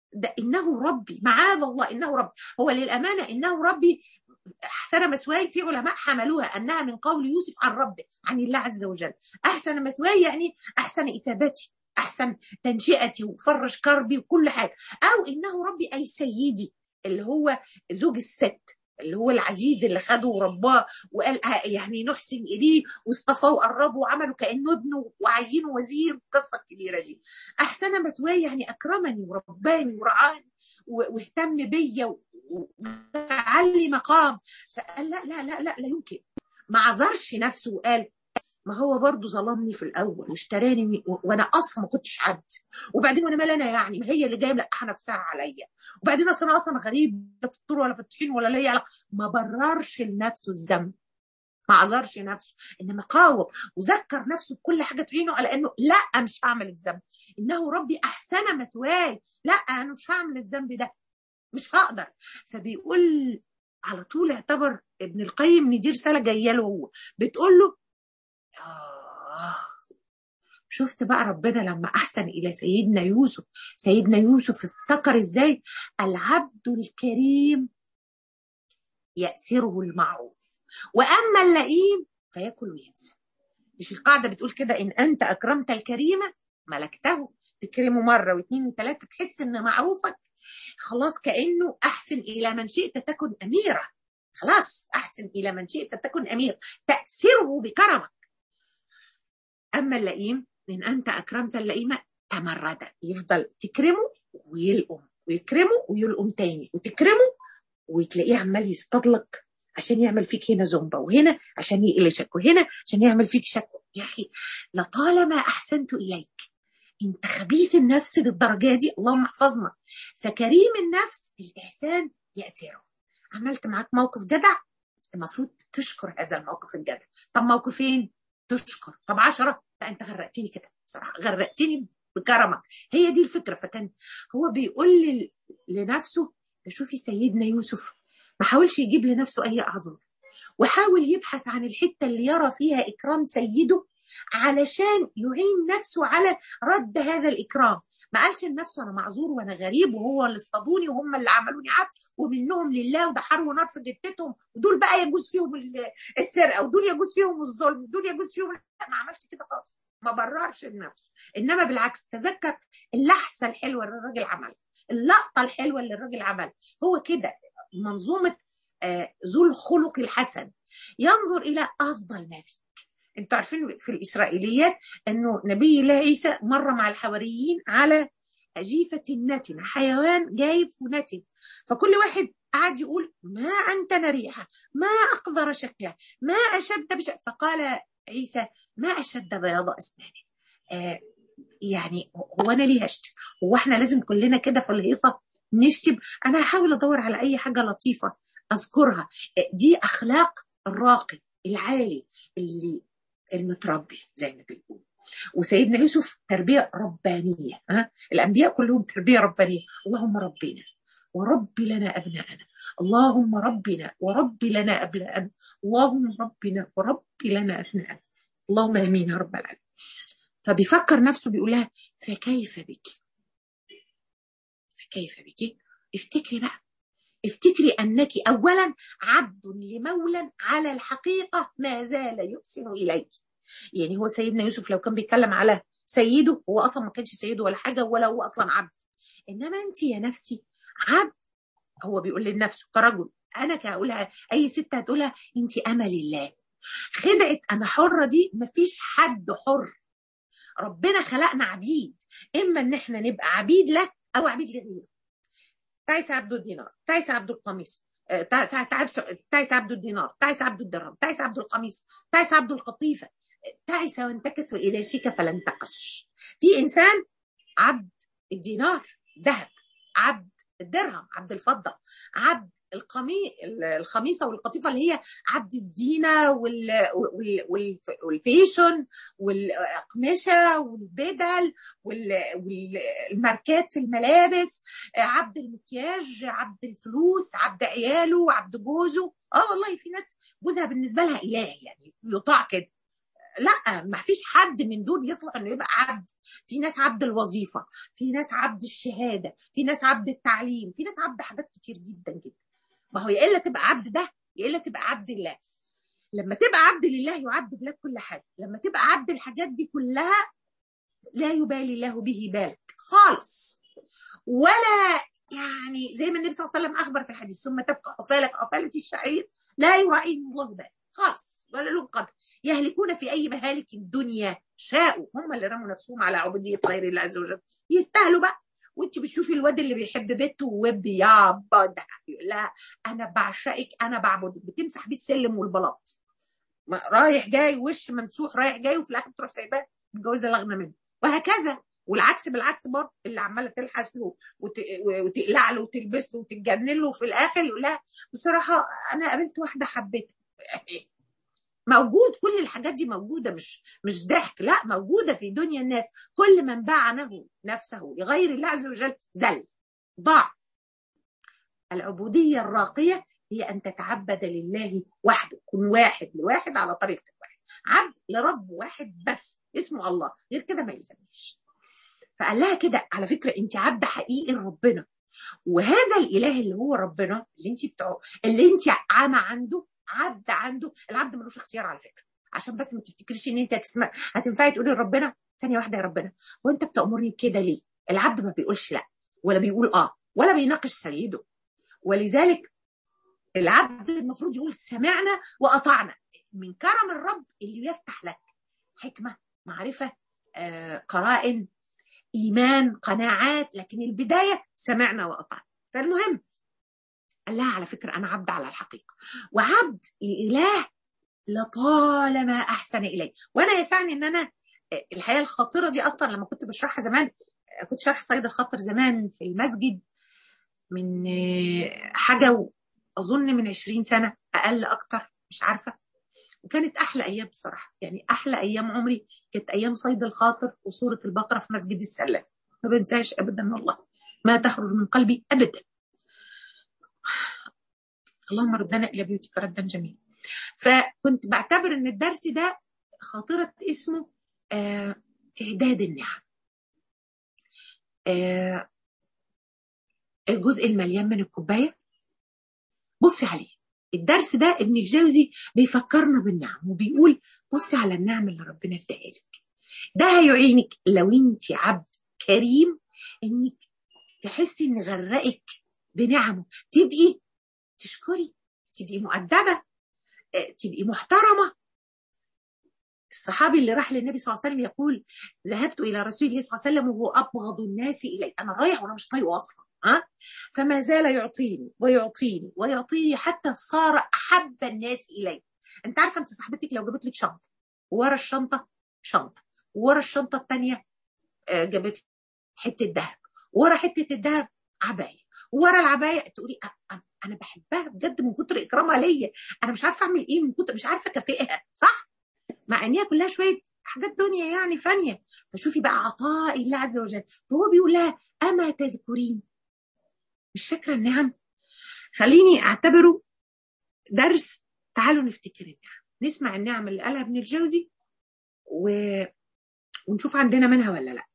ده انه ربي معاذ الله انه ربي هو للامانه انه ربي احسن مثواي في علماء حملوها انها من قول يوسف عن ربه عن الله عز وجل احسن مثواي يعني احسن اتابتي احسن تنشئتي وفرج كربي وكل حاجه او انه ربي اي سيدي اللي هو زوج الست اللي هو العزيز اللي خده ورباه وقال يعني نحسن اليه واصطفاه وقربه وعمله كانه ابنه وعينه وزير القصه الكبيره دي احسن مثواي يعني اكرمني ورباني ورعاني واهتم بيا وجعل لي مقام فقال لا لا لا لا لا يمكن ما عذرش نفسه وقال ما هو برضه ظلمني في الاول واشتراني وانا اصلا ما كنتش حد وبعدين وانا مال انا يعني ما هي اللي جايه ملقحه نفسها عليا وبعدين اصل انا اصلا غريب لا فطور ولا فتحين ولا ليا علاقه ما بررش لنفسه الذنب ما عذرش نفسه انما قاوم وذكر نفسه بكل حاجه تعينه على انه لا مش هعمل الذنب انه ربي احسن مثواي لا انا مش هعمل الذنب ده مش هقدر فبيقول على طول اعتبر ابن القيم ان دي رساله جايه له هو بتقول له آه شفت بقى ربنا لما أحسن إلى سيدنا يوسف سيدنا يوسف افتكر إزاي العبد الكريم يأسره المعروف وأما اللئيم فيأكل وينسى مش القاعدة بتقول كده إن أنت أكرمت الكريمة ملكته تكرمه مرة واثنين وثلاثة تحس إن معروفك خلاص كأنه أحسن إلى من شئت تكن أميرة خلاص أحسن إلى من شئت تكن أمير تأثيره بكرمك أما اللئيم إن أنت أكرمت اللئيمة تمرد يفضل تكرمه ويلقم ويكرمه ويلقم تاني وتكرمه وتلاقيه عمال يصطادلك عشان يعمل فيك هنا زومبا وهنا عشان يقلشك وهنا عشان يعمل فيك شكوى يا أخي لطالما أحسنت إليك انت خبيث النفس للدرجه دي اللهم احفظنا فكريم النفس الاحسان ياسره عملت معاك موقف جدع المفروض تشكر هذا الموقف الجدع طب موقفين تشكر طب عشرة لا انت غرقتني كده بصراحه غرقتني بكرمك هي دي الفكره فكان هو بيقول لنفسه شوفي سيدنا يوسف ما حاولش يجيب لنفسه اي اعذار وحاول يبحث عن الحته اللي يرى فيها اكرام سيده علشان يعين نفسه على رد هذا الإكرام ما قالش لنفسه أنا معذور وأنا غريب وهو اللي اصطادوني وهم اللي عملوني عبد ومنهم لله وده حروا نار في جتتهم ودول بقى يجوز فيهم السرقة ودول يجوز فيهم الظلم ودول يجوز فيهم لا ما عملش كده خالص ما بررش لنفسه إنما بالعكس تذكر اللحسة الحلوة اللي الراجل عملها اللقطة الحلوة اللي الراجل عملها هو كده منظومة آه ذو الخلق الحسن ينظر إلى أفضل ما فيه انتوا عارفين في الاسرائيليات انه نبي الله عيسى مر مع الحواريين على اجيفه نتن حيوان جايف ونتن فكل واحد قعد يقول ما انتن ريحه ما اقدر شكله ما اشد بش... فقال عيسى ما اشد بياض اسنانه آه يعني هو انا ليه هشتم هو احنا لازم كلنا كده في الهيصه نشتم انا هحاول ادور على اي حاجه لطيفه اذكرها دي اخلاق الراقي العالي اللي المتربي زي ما بيقول وسيدنا يوسف تربيه ربانيه ها الانبياء كلهم تربيه ربانيه اللهم ربنا ورب لنا ابناءنا اللهم ربنا ورب لنا ابناءنا اللهم ربنا ورب لنا ابناءنا اللهم امين يا رب العالمين فبيفكر نفسه بيقول لها فكيف بك فكيف بك افتكري بقى افتكري انك اولا عبد لمولى على الحقيقه ما زال يحسن اليك يعني هو سيدنا يوسف لو كان بيتكلم على سيده هو اصلا ما كانش سيده ولا حاجه ولا هو اصلا عبد انما انت يا نفسي عبد هو بيقول لنفسه كرجل انا كهقولها اي ست هتقولها انت امل الله خدعه انا حره دي مفيش حد حر ربنا خلقنا عبيد اما ان احنا نبقى عبيد له او عبيد لغيره تعيس عبد الدينار تعيس عبد القميص تعيس عبد الدينار تعيس عبد الدرهم تعيس عبد القميص تعيس عبد القطيفة تعس وانتكس إلى شيك فلن تقش في إنسان عبد الدينار ذهب عبد الدرهم عبد الفضة عبد القمي الخميصة والقطيفة اللي هي عبد الزينة وال... وال... والفيشن والأقمشة والبدل وال... والماركات في الملابس عبد المكياج عبد الفلوس عبد عياله عبد جوزه اه والله في ناس جوزها بالنسبة لها إله يعني يطاع كده لا ما فيش حد من دول يصلح انه يبقى عبد في ناس عبد الوظيفه في ناس عبد الشهاده في ناس عبد التعليم في ناس عبد حاجات كتير جدا جدا ما هو يا الا تبقى عبد ده يا الا تبقى عبد الله لما تبقى عبد لله يعبد لك كل حاجه لما تبقى عبد الحاجات دي كلها لا يبالي الله به بالك خالص ولا يعني زي ما النبي صلى الله عليه وسلم اخبر في الحديث ثم تبقى عفالك عفاله الشعير لا يراعيهم الله بالك خالص ولا لهم قدر يهلكون في اي مهالك الدنيا شاءوا هم اللي رموا نفسهم على عبوديه غير الله عز وجل يستاهلوا بقى وانت بتشوفي الواد اللي بيحب بيته وبيعبد لا انا بعشقك انا بعبدك بتمسح بيه السلم والبلاط رايح جاي وش ممسوح رايح جاي وفي الاخر تروح سايباه متجوزه الاغنى منه وهكذا والعكس بالعكس برضه اللي عماله تلحس له وت... وتقلع له وتلبس له وتتجنن له وفي الاخر يقول لها بصراحه انا قابلت واحده حبيتها موجود كل الحاجات دي موجوده مش مش ضحك لا موجوده في دنيا الناس كل من باع نفسه لغير الله عز وجل زل ضاع العبوديه الراقيه هي ان تتعبد لله وحده كن واحد لواحد على طريقه الواحد عبد لرب واحد بس اسمه الله غير كده ما يلزمنيش فقال لها كده على فكره انت عبد حقيقي لربنا وهذا الاله اللي هو ربنا اللي انت بتوع اللي انت عامه عنده عبد عنده العبد ملوش اختيار على فكره عشان بس ما تفتكريش ان انت هتسمع هتنفعي تقولي لربنا ثانيه واحده يا ربنا وانت بتامرني بكده ليه العبد ما بيقولش لا ولا بيقول اه ولا بيناقش سيده ولذلك العبد المفروض يقول سمعنا واطعنا من كرم الرب اللي يفتح لك حكمه معرفه آه، قرائن ايمان قناعات لكن البدايه سمعنا واطعنا فالمهم قال لها على فكره انا عبد على الحقيقه وعبد لاله لطالما احسن الي وانا يسعني ان انا الحياه الخاطره دي اصلا لما كنت بشرحها زمان كنت شرح صيد الخاطر زمان في المسجد من حاجه اظن من 20 سنه اقل اكتر مش عارفه وكانت احلى ايام بصراحه يعني احلى ايام عمري كانت ايام صيد الخاطر وسوره البقره في مسجد السلام ما بنساش ابدا والله ما تخرج من قلبي ابدا اللهم ردنا الى بيوتك ردا جميلا فكنت بعتبر ان الدرس ده خاطره اسمه آه تعداد النعم آه الجزء المليان من الكوبايه بصي عليه الدرس ده ابن الجوزي بيفكرنا بالنعم وبيقول بصي على النعم اللي ربنا اداها لك ده هيعينك لو انت عبد كريم انك تحسي ان غرقك بنعمه تبقي تشكري تبقي مؤدبه تبقي محترمه الصحابي اللي راح للنبي صلى الله عليه وسلم يقول ذهبت الى رسول الله صلى الله عليه وسلم وهو ابغض الناس الي انا رايح وانا مش طايقه اصلا ها فما زال يعطيني ويعطيني ويعطيني حتى صار احب الناس الي انت عارفه انت صاحبتك لو جابت لك شنطه ورا الشنطه شنطه ورا الشنطه الثانيه جابت حته ذهب ورا حته الذهب عبايه ورا العبايه تقولي انا بحبها بجد من كتر اكرامها ليا انا مش عارفه اعمل ايه من كتر مش عارفه اكافئها صح مع ان هي كلها شويه حاجات دنيا يعني فانيه فشوفي بقى عطاء الله عز وجل فهو بيقول لها اما تذكرين مش فاكره النعم خليني اعتبره درس تعالوا نفتكر النعم نسمع النعم اللي قالها ابن الجوزي و... ونشوف عندنا منها ولا لا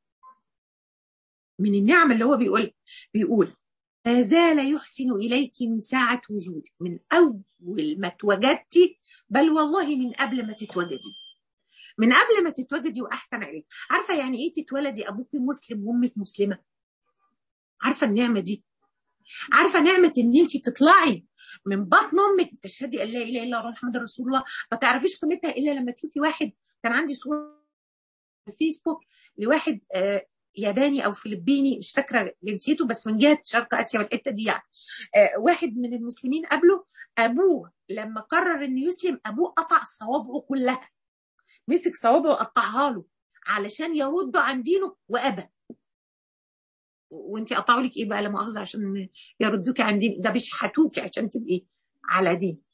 من النعم اللي هو بيقول بيقول ما زال يحسن إليك من ساعة وجودك من أول ما اتوجدتي بل والله من قبل ما تتوجدي من قبل ما تتوجدي وأحسن إليك عارفة يعني إيه تتولدي أبوك مسلم وأمك مسلمة عارفة النعمة دي عارفة نعمة إن أنت تطلعي من بطن أمك تشهدي أن لا إله إلا الله محمد رسول الله ما تعرفيش قيمتها إلا لما تشوفي واحد كان عندي صورة في الفيسبوك لواحد آه ياباني او فلبيني مش فاكره جنسيته بس من جهه شرق اسيا والحته دي يعني آه واحد من المسلمين قبله ابوه لما قرر انه يسلم ابوه قطع صوابعه كلها مسك صوابعه وقطعها له علشان يرده عن دينه وابى وانت قطعوا لك ايه بقى لا مؤاخذه عشان يردوك عن دين ده بيشحتوكي عشان تبقي على دين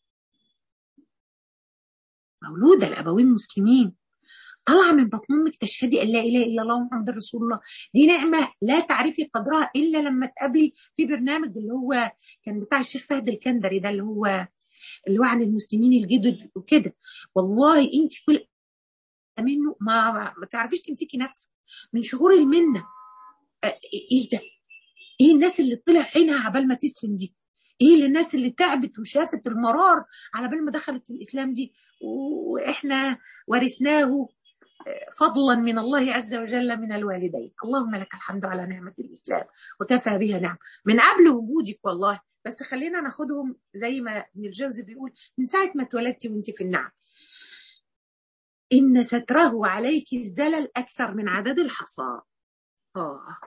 مولوده الابوين مسلمين طالعه من بطن امك تشهدي ان لا اله الا الله محمد رسول الله دي نعمه لا تعرفي قدرها الا لما تقابلي في برنامج اللي هو كان بتاع الشيخ فهد الكندري ده اللي هو اللي هو عن المسلمين الجدد وكده والله انت كل منه ما, ما تعرفيش تمسكي نفسك من شهور المنه ايه ده ايه الناس اللي طلع عينها عبال ما تسلم دي ايه الناس اللي تعبت وشافت المرار على بال ما دخلت في الاسلام دي واحنا ورثناه فضلا من الله عز وجل من الوالدين اللهم لك الحمد على نعمة الإسلام وكفى بها نعم من قبل وجودك والله بس خلينا ناخدهم زي ما ابن الجوزي بيقول من ساعة ما اتولدتي وانت في النعم إن ستره عليك الزلل أكثر من عدد الحصى آه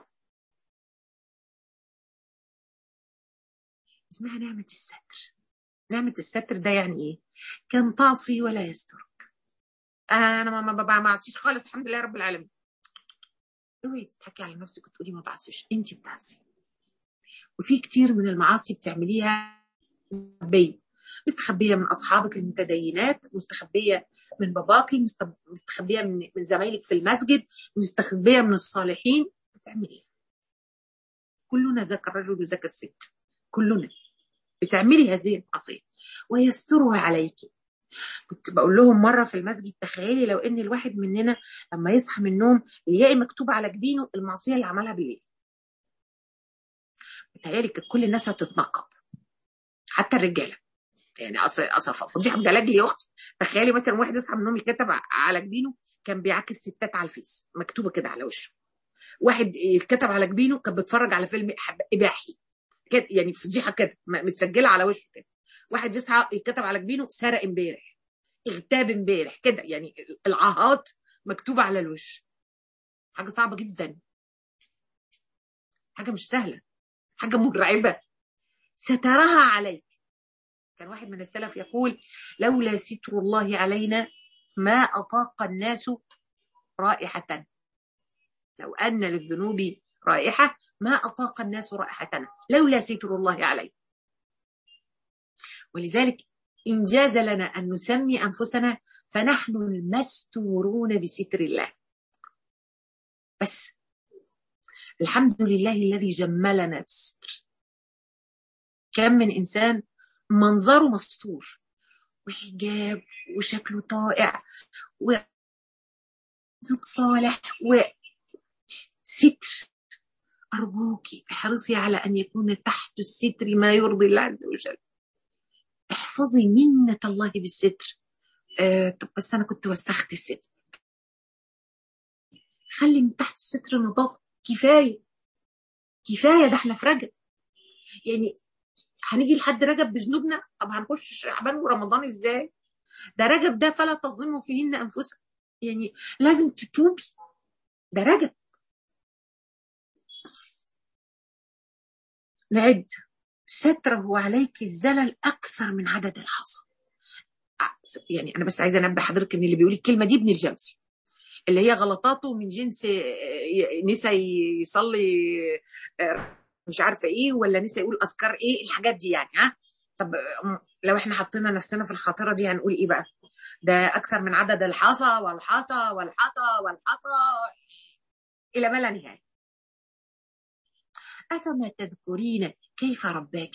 اسمها نعمة الستر نعمة الستر ده يعني إيه؟ كان تعصي ولا يسترك أنا ما ما ما بعصيش خالص الحمد لله رب العالمين اوعي تضحكي على نفسك وتقولي ما بعصيش انت بتعصي وفي كتير من المعاصي بتعمليها مستخبية مستخبية من أصحابك المتدينات مستخبية من باباكي مستخبية من, من زمايلك في المسجد مستخبية من الصالحين بتعمليها كلنا ذاك الرجل وذاك الست كلنا بتعملي هذه المعصية ويسترها عليك كنت بقول لهم مرة في المسجد تخيلي لو ان الواحد مننا لما يصحى من النوم يلاقي مكتوب على جبينه المعصية اللي عملها بالليل بتهيألي كل الناس هتتنقب حتى الرجاله يعني اصل اصل فضيحه بجلاج لي اختي تخيلي مثلا واحد يصحى من النوم يتكتب على جبينه كان بيعاكس ستات على الفيس مكتوبه كده على وشه واحد يتكتب على جبينه كان بيتفرج على فيلم اباحي كده يعني فضيحه كده متسجله على وشه كده واحد يصحى يتكتب على جبينه سرق امبارح اغتاب امبارح كده يعني العاهات مكتوبه على الوش حاجه صعبه جدا حاجه مش سهله حاجه مرعبه سترها عليك كان واحد من السلف يقول لولا ستر الله علينا ما اطاق الناس رائحه لو ان للذنوب رائحه ما اطاق الناس رائحتنا لولا ستر الله علينا ولذلك إن جاز لنا أن نسمي أنفسنا فنحن المستورون بستر الله بس الحمد لله الذي جملنا بالستر كم من إنسان منظره مستور وحجاب وشكله طائع وزوج صالح وستر أرجوك احرصي على أن يكون تحت الستر ما يرضي الله عز وجل احفظي منة الله بالستر آه طب بس أنا كنت وسخت الستر خلي من تحت الستر نظافة كفاية كفاية ده احنا في رجب يعني هنيجي لحد رجب بذنوبنا طب هنخش شعبان ورمضان ازاي ده رجب ده فلا تظلموا فيهن انفسكم يعني لازم تتوبي ده رجب نعد ستره عليك الزلل اكثر من عدد الحصى يعني انا بس عايزه انبه حضرتك ان اللي بيقول الكلمه دي ابن الجوزي اللي هي غلطاته من جنس نسى يصلي مش عارفه ايه ولا نسى يقول اذكار ايه الحاجات دي يعني ها طب لو احنا حطينا نفسنا في الخاطره دي هنقول ايه بقى ده اكثر من عدد الحصى والحصى والحصى والحصى الى ما لا نهايه افما تذكرين كيف رباك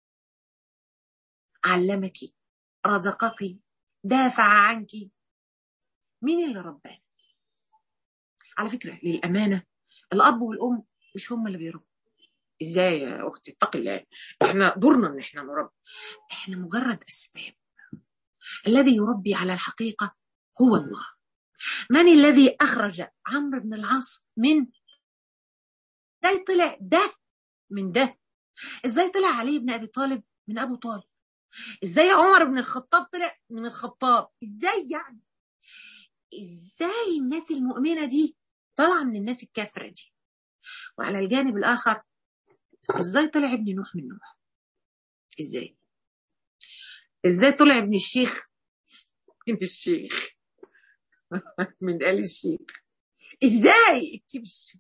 علمك رزقك دافع عنك مين اللي ربانا على فكره للامانه الاب والام مش هم اللي بيربوا ازاي يا اختي اتقي الله احنا دورنا ان احنا نربي احنا مجرد اسباب الذي يربي على الحقيقه هو الله من الذي اخرج عمرو بن العاص من ازاي طلع ده من ده ازاي طلع علي بن ابي طالب من ابو طالب ازاي عمر بن الخطاب طلع من الخطاب ازاي يعني ازاي الناس المؤمنه دي طالعه من الناس الكافره دي وعلى الجانب الاخر ازاي طلع ابن نوح من نوح ازاي ازاي طلع ابن الشيخ من الشيخ من آل الشيخ ازاي انت مش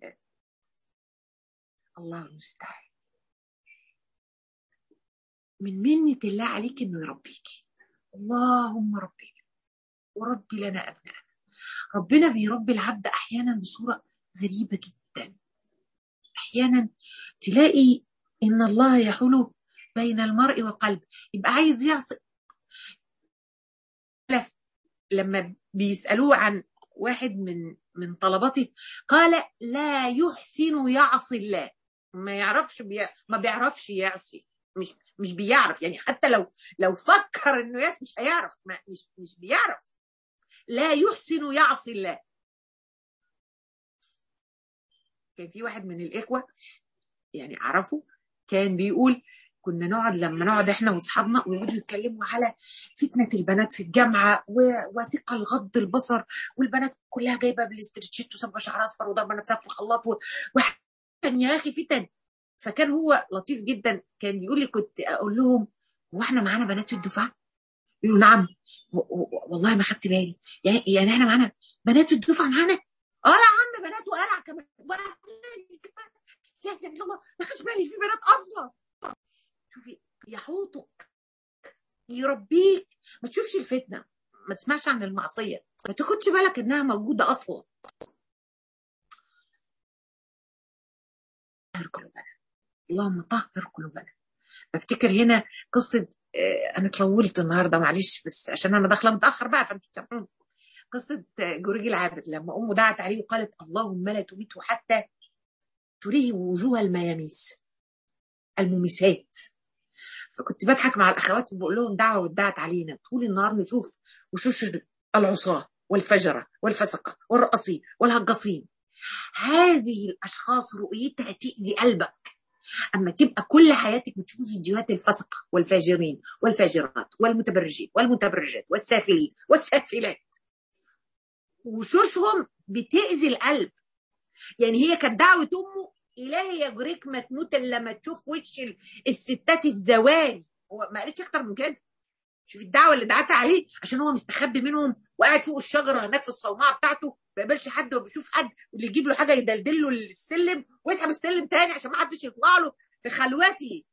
الله المستعان من منة الله عليك انه يربيك اللهم ربنا وربي لنا ابنائنا ربنا بيربي العبد احيانا بصوره غريبه جدا احيانا تلاقي ان الله يحول بين المرء وقلبه يبقى عايز يعصي لما بيسالوه عن واحد من من طلباتي قال لا يحسن يعصي الله ما يعرفش بي... ما بيعرفش يعصي مش مش بيعرف يعني حتى لو لو فكر انه يعصي مش هيعرف ما مش مش بيعرف لا يحسن يعصي الله كان في واحد من الاخوه يعني اعرفه كان بيقول كنا نقعد لما نقعد احنا واصحابنا ويقعدوا يتكلموا على فتنه البنات في الجامعه وثقل غض البصر والبنات كلها جايبه بالاسترتشيت وصبغه شعرها اصفر وضربه نفسها في الخلاط وفتن يا اخي فتن فكان هو لطيف جدا كان يقول لي كنت اقول لهم هو احنا معانا بنات في الدفعه؟ يقولوا نعم والله ما خدت بالي يعني يعني احنا معانا بنات في الدفعه معانا؟ اه يا عم بنات وقلع كمان يا يعني الله ما خدش بالي في بنات اصلا شوفي يحوطك يربيك ما تشوفش الفتنه ما تسمعش عن المعصيه ما تاخدش بالك انها موجوده اصلا طهر قلوبنا اللهم طهر قلوبنا بفتكر هنا قصه انا طولت النهارده معلش بس عشان انا داخله متاخر بقى فانتوا تسامحوني قصه جورج العابد لما امه دعت عليه وقالت اللهم لا تميته حتى تريه وجوه المياميس المميسات فكنت بضحك مع الاخوات وبقول لهم دعوه وادعت علينا طول النهار نشوف وشوش العصاه والفجره والفسقه والرقصين والهجاصين هذه الاشخاص رؤيتها تاذي قلبك اما تبقى كل حياتك بتشوف فيديوهات الفسقه والفاجرين والفاجرات والمتبرجين والمتبرجات والسافلين والسافلات وشوشهم بتاذي القلب يعني هي كانت دعوه امه الهي يجريك ما تموت الا لما تشوف وش الستات الزواني هو ما قالتش اكتر من كده شوف الدعوه اللي دعتها عليه عشان هو مستخبي منهم وقاعد فوق الشجره هناك في الصومعه بتاعته ما بيقابلش حد وبيشوف حد واللي يجيب له حاجه يدلدل له السلم ويسحب السلم تاني عشان ما حدش يطلع له في خلوته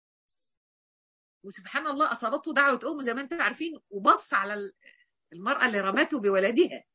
وسبحان الله اصابته دعوه امه زي ما انتم عارفين وبص على المراه اللي رمته بولدها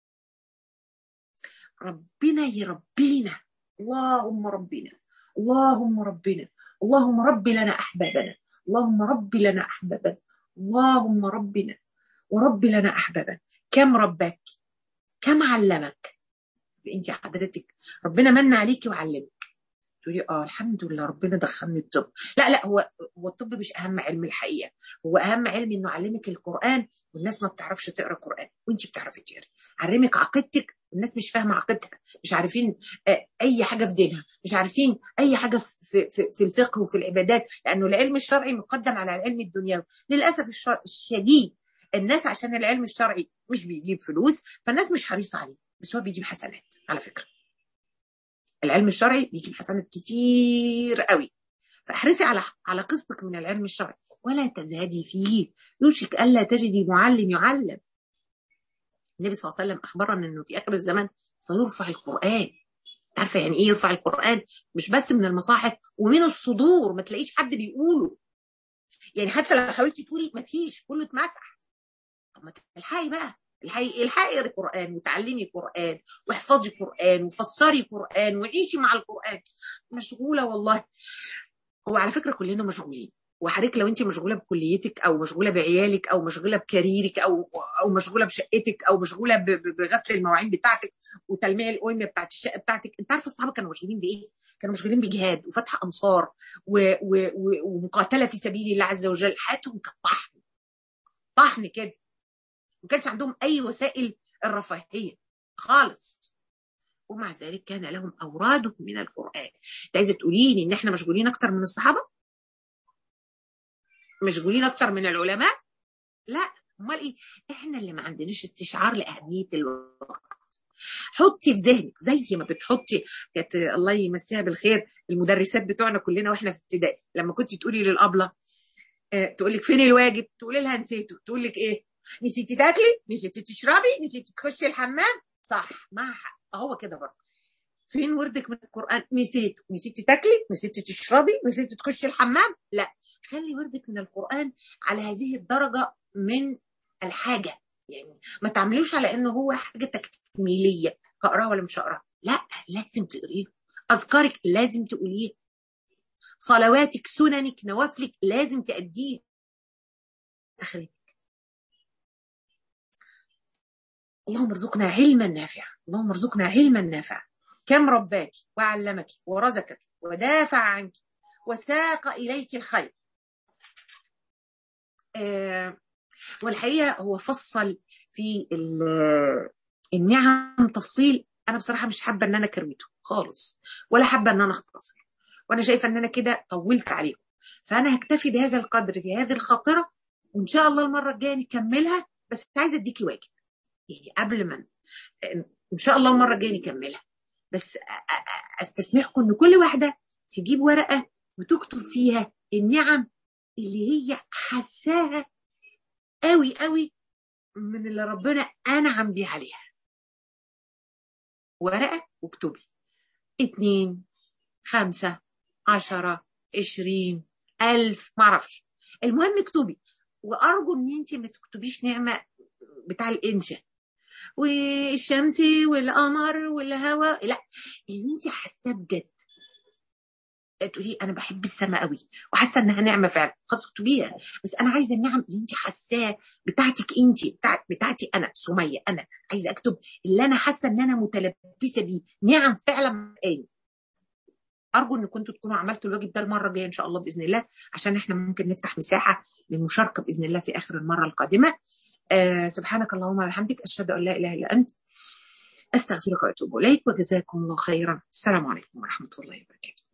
ربنا يربينا اللهم ربنا اللهم ربنا اللهم رب لنا احبابنا اللهم رب لنا احبابنا اللهم ربنا ورب لنا احبابنا كم ربك كم علمك انت حضرتك ربنا من عليك وعلمك تقولي اه الحمد لله ربنا دخلني الطب لا لا هو هو الطب مش اهم علم الحقيقه هو اهم علم انه علمك القران والناس ما بتعرفش تقرا قران وانت بتعرفي تقري علمك عقيدتك الناس مش فاهمه عقيدتها مش عارفين اي حاجه في دينها مش عارفين اي حاجه في, في, في الفقه وفي العبادات لانه العلم الشرعي مقدم على العلم الدنيوي للاسف الشديد الناس عشان العلم الشرعي مش بيجيب فلوس فالناس مش حريصه عليه بس هو بيجيب حسنات على فكره العلم الشرعي بيجيب حسنات كتير قوي فاحرصي على على قسطك من العلم الشرعي ولا تزهدي فيه يوشك الا تجدي معلم يعلم النبي صلى الله عليه وسلم اخبرنا انه في اخر الزمن سيرفع القران عارفه يعني ايه يرفع القران مش بس من المصاحف ومن الصدور ما تلاقيش حد بيقوله يعني حتى لو حاولتي تقولي ما فيش كله اتمسح طب ما تلحقي بقى الحقي الحقي القران وتعلمي قران واحفظي قران وفسري قران وعيشي مع القران مشغوله والله هو على فكره كلنا مشغولين وحضرتك لو انت مشغوله بكليتك او مشغوله بعيالك او مشغوله بكاريرك او او مشغوله بشقتك او مشغوله بغسل المواعين بتاعتك وتلميع القيمه بتاعت الشقه بتاعتك انت عارفه اصحابك كانوا مشغولين بايه؟ كانوا مشغولين بجهاد وفتح امصار و... و... و... ومقاتله في سبيل الله عز وجل حياتهم كانت طحن طحن كده ما كانش عندهم اي وسائل الرفاهيه خالص ومع ذلك كان لهم اوراد من القران انت عايزه تقولي لي ان احنا مشغولين اكتر من الصحابه مشغولين اكتر من العلماء لا امال ايه احنا اللي ما عندناش استشعار لاهميه الوقت حطي في ذهنك زي ما بتحطي كانت الله يمسيها بالخير المدرسات بتوعنا كلنا واحنا في ابتدائي لما كنت تقولي للابله اه تقول لك فين الواجب تقولي لها نسيته تقول لك ايه نسيتي تاكلي نسيتي تشربي نسيتي تخشي الحمام صح معها حق هو كده برضه فين وردك من القران نسيت نسيتي تاكلي نسيتي تشربي نسيتي تخشي الحمام لا خلي وردك من القرآن على هذه الدرجة من الحاجة يعني ما تعملوش على انه هو حاجة تكميلية هقراه ولا مش هقراه لا لازم تقريه اذكارك لازم تقوليه صلواتك سننك نوافلك لازم تأديه اخرتك اللهم ارزقنا علما نافعا اللهم ارزقنا علما نافعا كم رباك وعلمك ورزقك ودافع عنك وساق إليك الخير آه والحقيقة هو فصل في النعم تفصيل أنا بصراحة مش حابة أن أنا كرويته خالص ولا حابة أن أنا أختصر وأنا شايفة أن أنا كده طولت عليكم فأنا هكتفي بهذا القدر في هذه الخاطرة وإن شاء الله المرة الجاية نكملها بس عايزة أديكي واجب يعني قبل ما إن شاء الله المرة الجاية نكملها بس استسمحكم ان كل واحده تجيب ورقه وتكتب فيها النعم اللي هي حساها قوي قوي من اللي ربنا انعم بيه عليها ورقه واكتبي اتنين خمسة عشرة عشرين ألف معرفش المهم اكتبي وأرجو إن أنت ما تكتبيش نعمة بتاع الإنشاء والشمس والقمر والهواء لا اللي انت حاساه بجد تقولي انا بحب السماء قوي وحاسه انها نعمه فعلا خلاص اكتبيها بس انا عايزه النعم اللي انت حاساه بتاعتك انت بتاعت بتاعتي انا سميه انا عايزه اكتب اللي انا حاسه ان انا متلبسه بيه نعم فعلا ايه ارجو ان كنتوا تكونوا عملتوا الواجب ده المره الجايه ان شاء الله باذن الله عشان احنا ممكن نفتح مساحه للمشاركه باذن الله في اخر المره القادمه آه سبحانك اللهم وبحمدك أشهد أن لا إله إلا أنت أستغفرك وأتوب إليك وجزاكم الله خيرا السلام عليكم ورحمة الله وبركاته